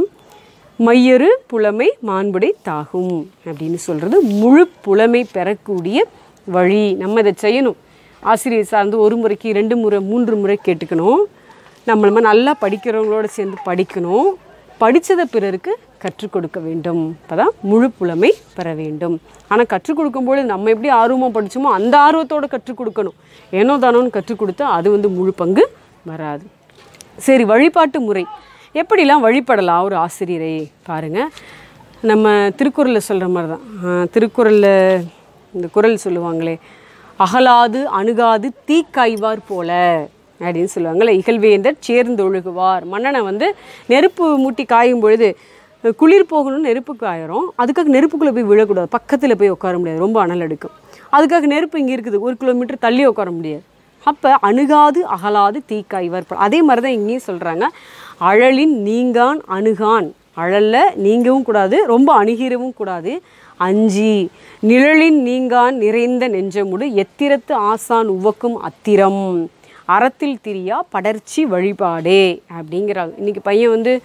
Speaker 1: மையறு புலமை மாண்புடை தாகும் அப்படின்னு சொல்கிறது முழு புலமை பெறக்கூடிய வழி நம்ம இதை செய்யணும் ஆசிரியர் சார்ந்து ஒரு முறைக்கு ரெண்டு முறை மூன்று முறை கேட்டுக்கணும் நம்ம நம்ம நல்லா படிக்கிறவங்களோட சேர்ந்து படிக்கணும் படித்ததை பிறருக்கு கற்றுக் கொடுக்க வேண்டும் அப்பதான் முழு புலமை பெற வேண்டும் ஆனால் கற்றுக் கொடுக்கும்போது நம்ம எப்படி ஆர்வமாக படிச்சோமோ அந்த ஆர்வத்தோட கற்றுக் கொடுக்கணும் ஏனோ தானோன்னு கற்றுக் கொடுத்தா அது வந்து முழு பங்கு வராது சரி வழிபாட்டு முறை எப்படிலாம் வழிபடலாம் ஒரு ஆசிரியரை பாருங்கள் நம்ம திருக்குறளில் சொல்கிற மாதிரி தான் திருக்குறளில் இந்த குறள் சொல்லுவாங்களே அகலாது அணுகாது தீக்காய்வார் போல அப்படின்னு சொல்லுவாங்கள்ல இகழ்வேந்தர் சேர்ந்தொழுகுவார் மன்னனை வந்து நெருப்பு மூட்டி காயும் பொழுது குளிர் போகணும்னு நெருப்பு காயிரும் அதுக்காக நெருப்புக்குள்ளே போய் விழக்கூடாது பக்கத்தில் போய் உட்கார முடியாது ரொம்ப அனல் எடுக்கும் அதுக்காக நெருப்பு இங்கே இருக்குது ஒரு கிலோமீட்டர் தள்ளி உட்கார முடியாது அப்போ அணுகாது அகலாது தீக்காய்வர் ப- அதே மாதிரி தான் இங்கேயும் சொல்கிறாங்க அழலின் நீங்கான் அணுகான் அழல்ல நீங்கவும் கூடாது ரொம்ப அணுகிரவும் கூடாது அஞ்சி நிழலின் நீங்கான் நிறைந்த நெஞ்சமுடு எத்திரத்து ஆசான் உவக்கும் அத்திரம் அறத்தில் திரியா படர்ச்சி வழிபாடே அப்படிங்கிறாங்க இன்றைக்கி பையன் வந்து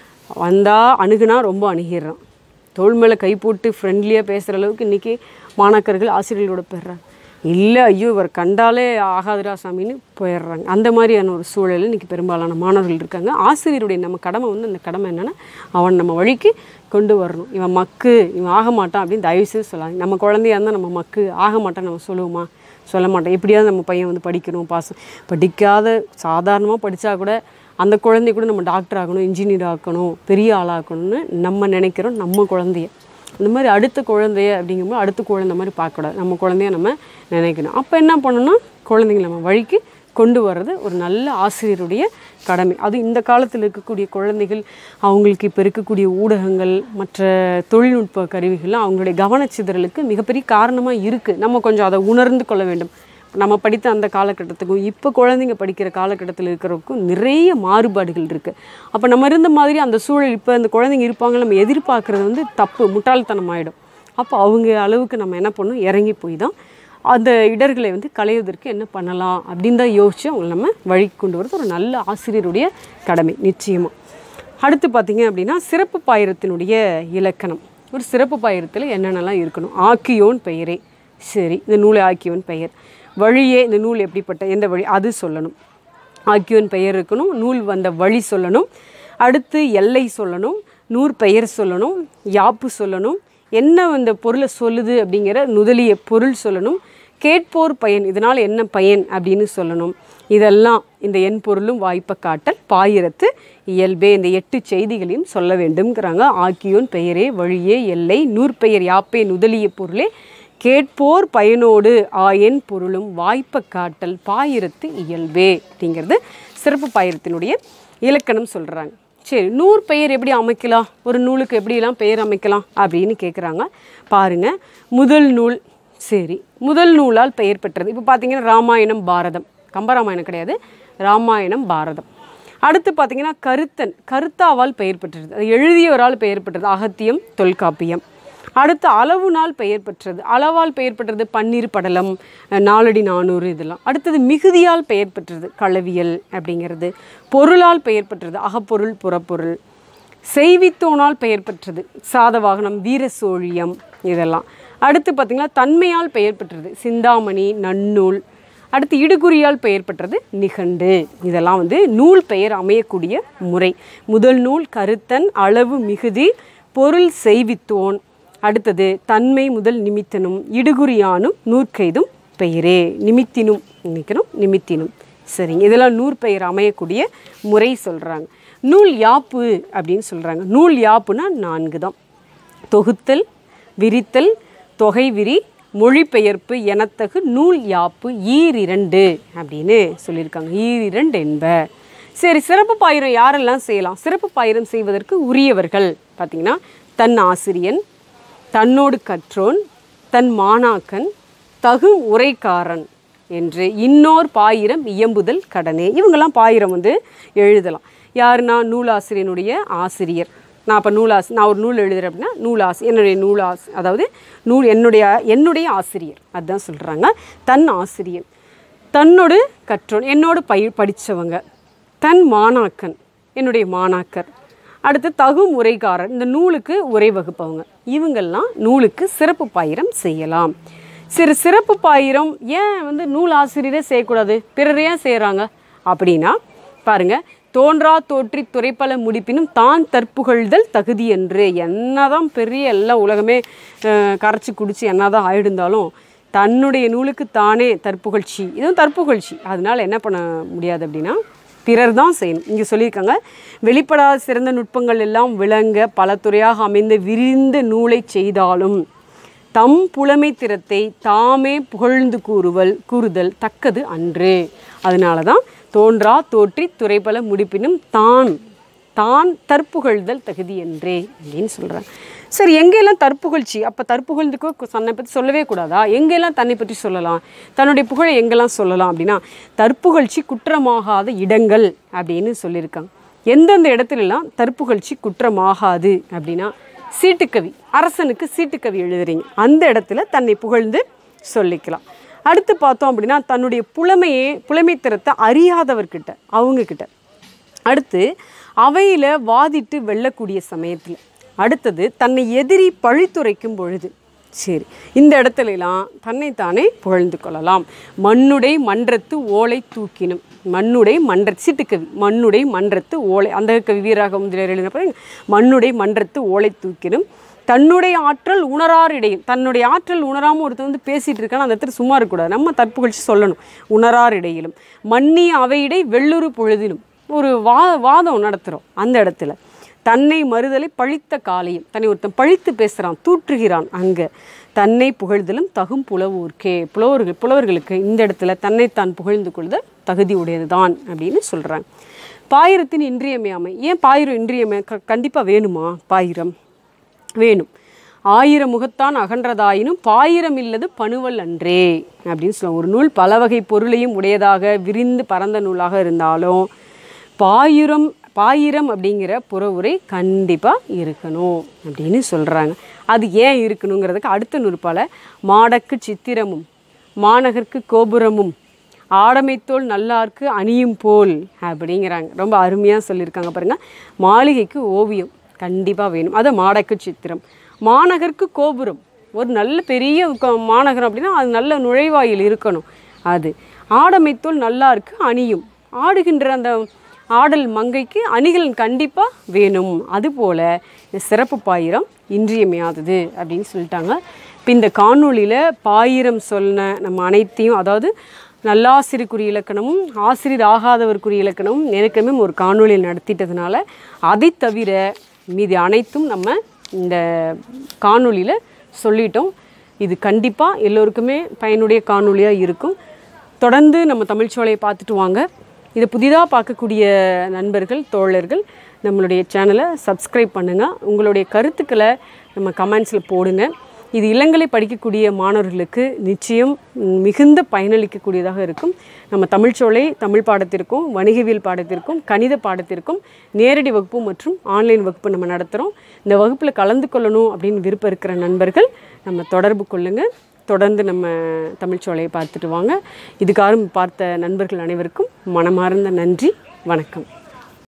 Speaker 1: வந்தால் அணுகுனா ரொம்ப அணுகிடுறான் தோள் மேலே கை போட்டு ஃப்ரெண்ட்லியாக பேசுகிற அளவுக்கு இன்றைக்கி மாணாக்கர்கள் ஆசிரியர்களோட போயிடுறாங்க இல்லை ஐயோ இவர் கண்டாலே ஆகாதுரா சாமின்னு போயிடுறாங்க அந்த மாதிரியான ஒரு சூழலில் இன்றைக்கி பெரும்பாலான மாணவர்கள் இருக்காங்க ஆசிரியருடைய நம்ம கடமை வந்து அந்த கடமை என்னென்னா அவன் நம்ம வழிக்கு கொண்டு வரணும் இவன் மக்கு இவன் ஆக மாட்டான் அப்படின்னு தயவுசெய்து சொல்லாங்க நம்ம குழந்தையா இருந்தால் நம்ம மக்கு ஆக மாட்டான் நம்ம சொல்லுவோமா சொல்ல மாட்டோம் எப்படியாவது நம்ம பையன் வந்து படிக்கணும் பாஸ் படிக்காத சாதாரணமாக படித்தா கூட அந்த குழந்தை கூட நம்ம டாக்டர் ஆகணும் இன்ஜினியர் ஆக்கணும் பெரிய ஆளாக்கணும்னு நம்ம நினைக்கிறோம் நம்ம குழந்தைய இந்த மாதிரி அடுத்த குழந்தைய அப்படிங்கும்போது அடுத்த குழந்தை மாதிரி பார்க்கக்கூடாது நம்ம குழந்தைய நம்ம நினைக்கணும் அப்போ என்ன பண்ணணும்னா குழந்தைங்கள நம்ம வழிக்கு கொண்டு வர்றது ஒரு நல்ல ஆசிரியருடைய கடமை அது இந்த காலத்தில் இருக்கக்கூடிய குழந்தைகள் அவங்களுக்கு இப்போ இருக்கக்கூடிய ஊடகங்கள் மற்ற தொழில்நுட்ப கருவிகள்லாம் அவங்களுடைய கவனச்சிதறலுக்கு மிகப்பெரிய காரணமாக இருக்குது நம்ம கொஞ்சம் அதை உணர்ந்து கொள்ள வேண்டும் நம்ம படித்த அந்த காலகட்டத்துக்கும் இப்போ குழந்தைங்க படிக்கிற காலகட்டத்தில் இருக்கிறவருக்கும் நிறைய மாறுபாடுகள் இருக்குது அப்போ நம்ம இருந்த மாதிரி அந்த சூழல் இப்போ அந்த குழந்தைங்க இருப்பாங்க நம்ம எதிர்பார்க்குறது வந்து தப்பு முட்டாள்தனம் ஆகிடும் அப்போ அவங்க அளவுக்கு நம்ம என்ன பண்ணணும் இறங்கி போய் தான் அந்த இடர்களை வந்து களைவதற்கு என்ன பண்ணலாம் அப்படின்னு தான் யோசித்து அவங்களை நம்ம வழி கொண்டு வரது ஒரு நல்ல ஆசிரியருடைய கடமை நிச்சயமாக அடுத்து பார்த்தீங்க அப்படின்னா சிறப்பு பாயிரத்தினுடைய இலக்கணம் ஒரு சிறப்பு பாயிரத்தில் என்னென்னலாம் இருக்கணும் ஆக்கியோன் பெயரே சரி இந்த நூலை ஆக்கியோன் பெயர் வழியே இந்த நூல் எப்படிப்பட்ட எந்த வழி அது சொல்லணும் ஆக்கியோன் பெயர் இருக்கணும் நூல் வந்த வழி சொல்லணும் அடுத்து எல்லை சொல்லணும் நூற் பெயர் சொல்லணும் யாப்பு சொல்லணும் என்ன இந்த பொருளை சொல்லுது அப்படிங்கிற நுதலிய பொருள் சொல்லணும் கேட்போர் பயன் இதனால் என்ன பயன் அப்படின்னு சொல்லணும் இதெல்லாம் இந்த எண் பொருளும் வாய்ப்பை காட்டல் பாயிரத்து இயல்பே இந்த எட்டு செய்திகளையும் சொல்ல வேண்டும்ங்கிறாங்க ஆக்கியோன் பெயரே வழியே எல்லை நூற்பெயர் யாப்பே நுதலிய பொருளே கேட்போர் பயனோடு ஆயன் பொருளும் வாய்ப்பை காட்டல் பாயிரத்து இயல்பே அப்படிங்கிறது சிறப்பு பாயிரத்தினுடைய இலக்கணம் சொல்கிறாங்க சரி நூறு பெயர் எப்படி அமைக்கலாம் ஒரு நூலுக்கு எப்படிலாம் பெயர் அமைக்கலாம் அப்படின்னு கேட்குறாங்க பாருங்க முதல் நூல் சரி முதல் நூலால் பெயர் பெற்றது இப்போ பார்த்தீங்கன்னா ராமாயணம் பாரதம் கம்பராமாயணம் கிடையாது ராமாயணம் பாரதம் அடுத்து பார்த்தீங்கன்னா கருத்தன் கருத்தாவால் பெயர் பெற்றது அது எழுதியவரால் பெயர் பெற்றது அகத்தியம் தொல்காப்பியம் அடுத்து அளவு நாள் பெயர் பெற்றது அளவால் பெயர் பெற்றது பன்னீர் படலம் அஹ், நாலடி நானூறு இதெல்லாம் அடுத்தது மிகுதியால் பெயர் பெற்றது களவியல் அப்படிங்கிறது பொருளால் பெயர் பெற்றது அகப்பொருள் புறப்பொருள் செய்வித்தோனால் பெயர் பெற்றது சாதவாகனம் வீர சோழியம் இதெல்லாம் அடுத்து பார்த்திங்கன்னா தன்மையால் பெயர் பெற்றது சிந்தாமணி நன்னூல் அடுத்து இடுகுறியால் பெயர் பெற்றது நிகண்டு இதெல்லாம் வந்து நூல் பெயர் அமையக்கூடிய முறை முதல் நூல் கருத்தன் அளவு மிகுதி பொருள் செய்வித்தோன் அடுத்தது தன்மை முதல் நிமித்தனும் இடுகுறியானும் நூற்கைதும் பெயரே நிமித்தினும் நினைக்கணும் நிமித்தினும் சரிங்க இதெல்லாம் நூற் பெயர் அமையக்கூடிய முறை சொல்கிறாங்க நூல் யாப்பு அப்படின்னு சொல்கிறாங்க நூல் யாப்புனா நான்கு தான் தொகுத்தல் விரித்தல் தொகை விரி மொழிபெயர்ப்பு எனத்தகு நூல் யாப்பு ஈரிரண்டு அப்படின்னு சொல்லியிருக்காங்க ஈரிரண்டு என்ப சரி சிறப்பு பாயிரம் யாரெல்லாம் செய்யலாம் சிறப்பு பாயிரம் செய்வதற்கு உரியவர்கள் பார்த்தீங்கன்னா தன் ஆசிரியன் தன்னோடு கற்றோன் தன் மாணாக்கன் தகு உரைக்காரன் என்று இன்னோர் பாயிரம் இயம்புதல் கடனே இவங்கெல்லாம் பாயிரம் வந்து எழுதலாம் யாருன்னா நூலாசிரியனுடைய ஆசிரியர் நான் இப்போ நூலாசி நான் ஒரு நூல் எழுதுறேன் அப்படின்னா நூலாசி என்னுடைய நூலாசி அதாவது நூல் என்னுடைய என்னுடைய ஆசிரியர் அதுதான் சொல்கிறாங்க தன் ஆசிரியன் தன்னோடு கற்றோன் என்னோடு பயிர் படித்தவங்க தன் மாணாக்கன் என்னுடைய மாணாக்கர் அடுத்து தகு முறைகாரர் இந்த நூலுக்கு உரை வகுப்பவங்க இவங்கெல்லாம் நூலுக்கு சிறப்பு பாயிரம் செய்யலாம் சிறு சிறப்பு பாயிரம் ஏன் வந்து நூல் ஆசிரியரே செய்யக்கூடாது பிறர் ஏன் செய்கிறாங்க அப்படின்னா பாருங்க தோன்றா தோற்றி துறைப்பல முடிப்பினும் தான் தற்புகழ்தல் தகுதி என்று என்னதான் பெரிய எல்லாம் உலகமே அஹ், கரைச்சி குடிச்சு என்னதான் ஆயிடுந்தாலும் தன்னுடைய நூலுக்கு தானே தற்புகழ்ச்சி இதுவும் தற்புகழ்ச்சி அதனால என்ன பண்ண முடியாது அப்படின்னா பிறர் தான் செய்யணும் இங்கே சொல்லியிருக்காங்க வெளிப்படாத சிறந்த நுட்பங்கள் எல்லாம் விளங்க பல துறையாக அமைந்த விரிந்த நூலை செய்தாலும் தம் புலமை திறத்தை தாமே புகழ்ந்து கூறுவல் கூறுதல் தக்கது அன்று அதனால தான் தோன்றா தோற்றி துறைபல முடிப்பினும் தான் தான் தற்புகழ்தல் தகுதி என்றே அப்படின்னு சொல்கிறாங்க சரி எங்கெல்லாம் தற்புகழ்ச்சி அப்போ தற்புகழ்ந்துக்கு தன்னை பற்றி சொல்லவே கூடாதா எங்கெல்லாம் தன்னை பற்றி சொல்லலாம் தன்னுடைய புகழை எங்கெல்லாம் சொல்லலாம் அப்படின்னா தற்புகழ்ச்சி குற்றமாகாத இடங்கள் அப்படின்னு சொல்லியிருக்காங்க எந்தெந்த இடத்துலலாம் தற்புகழ்ச்சி குற்றமாகாது அப்படின்னா சீட்டுக்கவி அரசனுக்கு சீட்டுக்கவி எழுதுறீங்க அந்த இடத்துல தன்னை புகழ்ந்து சொல்லிக்கலாம் அடுத்து பார்த்தோம் அப்படின்னா தன்னுடைய புலமையே புலமைத்திறத்தை அறியாதவர்கிட்ட அவங்கக்கிட்ட அடுத்து அவையில் வாதிட்டு வெல்லக்கூடிய சமயத்தில் அடுத்தது தன்னை எதிரி பழித்துரைக்கும் பொழுது சரி இந்த இடத்துலலாம் தன்னைத்தானே புகழ்ந்து கொள்ளலாம் மண்ணுடை மன்றத்து ஓலை தூக்கினும் மண்ணுடை மன்ற சிட்டுக்கவி மண்ணுடை மன்றத்து ஓலை அந்த கவி வீராக முதலியார் எழுதினப்ப மண்ணுடை மன்றத்து ஓலை தூக்கினும் தன்னுடைய ஆற்றல் உணரார் இடையில் தன்னுடைய ஆற்றல் உணராமல் ஒருத்தன் வந்து பேசிகிட்டு இருக்கான்னு அந்த இடத்துல சும்மா இருக்கக்கூடாது நம்ம தற்புகழ்ச்சி சொல்லணும் உணரார் இடையிலும் மன்னி அவையிடை வெள்ளுரு பொழுதிலும் ஒரு வா வாதம் நடத்துகிறோம் அந்த இடத்துல தன்னை மறுதலை பழித்த காலையும் தன்னை ஒருத்தன் பழித்து பேசுகிறான் தூற்றுகிறான் அங்கே தன்னை புகழ்தலும் தகும் புலவோர்க்கே புலவர்கள் புலவர்களுக்கு இந்த இடத்துல தன்னைத்தான் புகழ்ந்து கொள்தல் தகுதி உடையதுதான் அப்படின்னு சொல்கிறாங்க பாயிரத்தின் இன்றியமையாமை ஏன் பாயிரம் இன்றியமை க கண்டிப்பாக வேணுமா பாயிரம் வேணும் ஆயிரம் முகத்தான் அகன்றதாயினும் பாயிரம் இல்லது பணுவல் அன்றே அப்படின்னு சொல்லுவாங்க ஒரு நூல் பல வகை பொருளையும் உடையதாக விரிந்து பரந்த நூலாக இருந்தாலும் பாயிரம் பாயிரம் அப்படிங்கிற புறவுரை கண்டிப்பாக இருக்கணும் அப்படின்னு சொல்கிறாங்க அது ஏன் இருக்கணுங்கிறதுக்கு அடுத்த நூற்பால மாடக்கு சித்திரமும் மாநகருக்கு கோபுரமும் ஆடமைத்தோல் நல்லார்க்கு அணியும் போல் அப்படிங்கிறாங்க ரொம்ப அருமையாக சொல்லியிருக்காங்க பாருங்கள் மாளிகைக்கு ஓவியம் கண்டிப்பாக வேணும் அது மாடக்கு சித்திரம் மாநகருக்கு கோபுரம் ஒரு நல்ல பெரிய க- மாநகரம் அப்படின்னா அது நல்ல நுழைவாயில் இருக்கணும் அது ஆடமைத்தோல் நல்லா இருக்கு அணியும் ஆடுகின்ற அந்த ஆடல் மங்கைக்கு அணிகள் கண்டிப்பாக வேணும் அதுபோல் இந்த சிறப்பு பாயிரம் இன்றியமையாதது அப்படின்னு சொல்லிட்டாங்க இப்போ இந்த காணொளியில் பாயிரம் சொன்ன நம்ம அனைத்தையும் அதாவது நல்லாசிரியக்குரிய இலக்கணமும் ஆசிரியர் ஆகாதவருக்குரிய இலக்கணமும் ஏற்கனவே ஒரு காணொளியில் நடத்திட்டதுனால அதை தவிர மீதி அனைத்தும் நம்ம இந்த காணொளியில் சொல்லிட்டோம் இது கண்டிப்பாக எல்லோருக்குமே பயனுடைய காணொளியாக இருக்கும் தொடர்ந்து நம்ம தமிழ்ச்சோலையை பார்த்துட்டு வாங்க இதை புதிதாக பார்க்கக்கூடிய நண்பர்கள் தோழர்கள் நம்மளுடைய சேனலை சப்ஸ்கிரைப் பண்ணுங்கள் உங்களுடைய கருத்துக்களை நம்ம கமெண்ட்ஸில் போடுங்க இது இளங்கலை படிக்கக்கூடிய மாணவர்களுக்கு நிச்சயம் ம், மிகுந்த பயனளிக்கக்கூடியதாக இருக்கும் நம்ம தமிழ்ச்சோலை தமிழ் பாடத்திற்கும் வணிகவியல் பாடத்திற்கும் கணித பாடத்திற்கும் நேரடி வகுப்பு மற்றும் ஆன்லைன் வகுப்பு நம்ம நடத்துகிறோம் இந்த வகுப்பில் கலந்து கொள்ளணும் அப்படின்னு விருப்பம் இருக்கிற நண்பர்கள் நம்ம தொடர்பு கொள்ளுங்கள் தொடர்ந்து நம்ம தமிழ்ச்சோலையை பார்த்துட்டு வாங்க இதுக்காரும் பார்த்த நண்பர்கள் அனைவருக்கும் மனமார்ந்த நன்றி வணக்கம்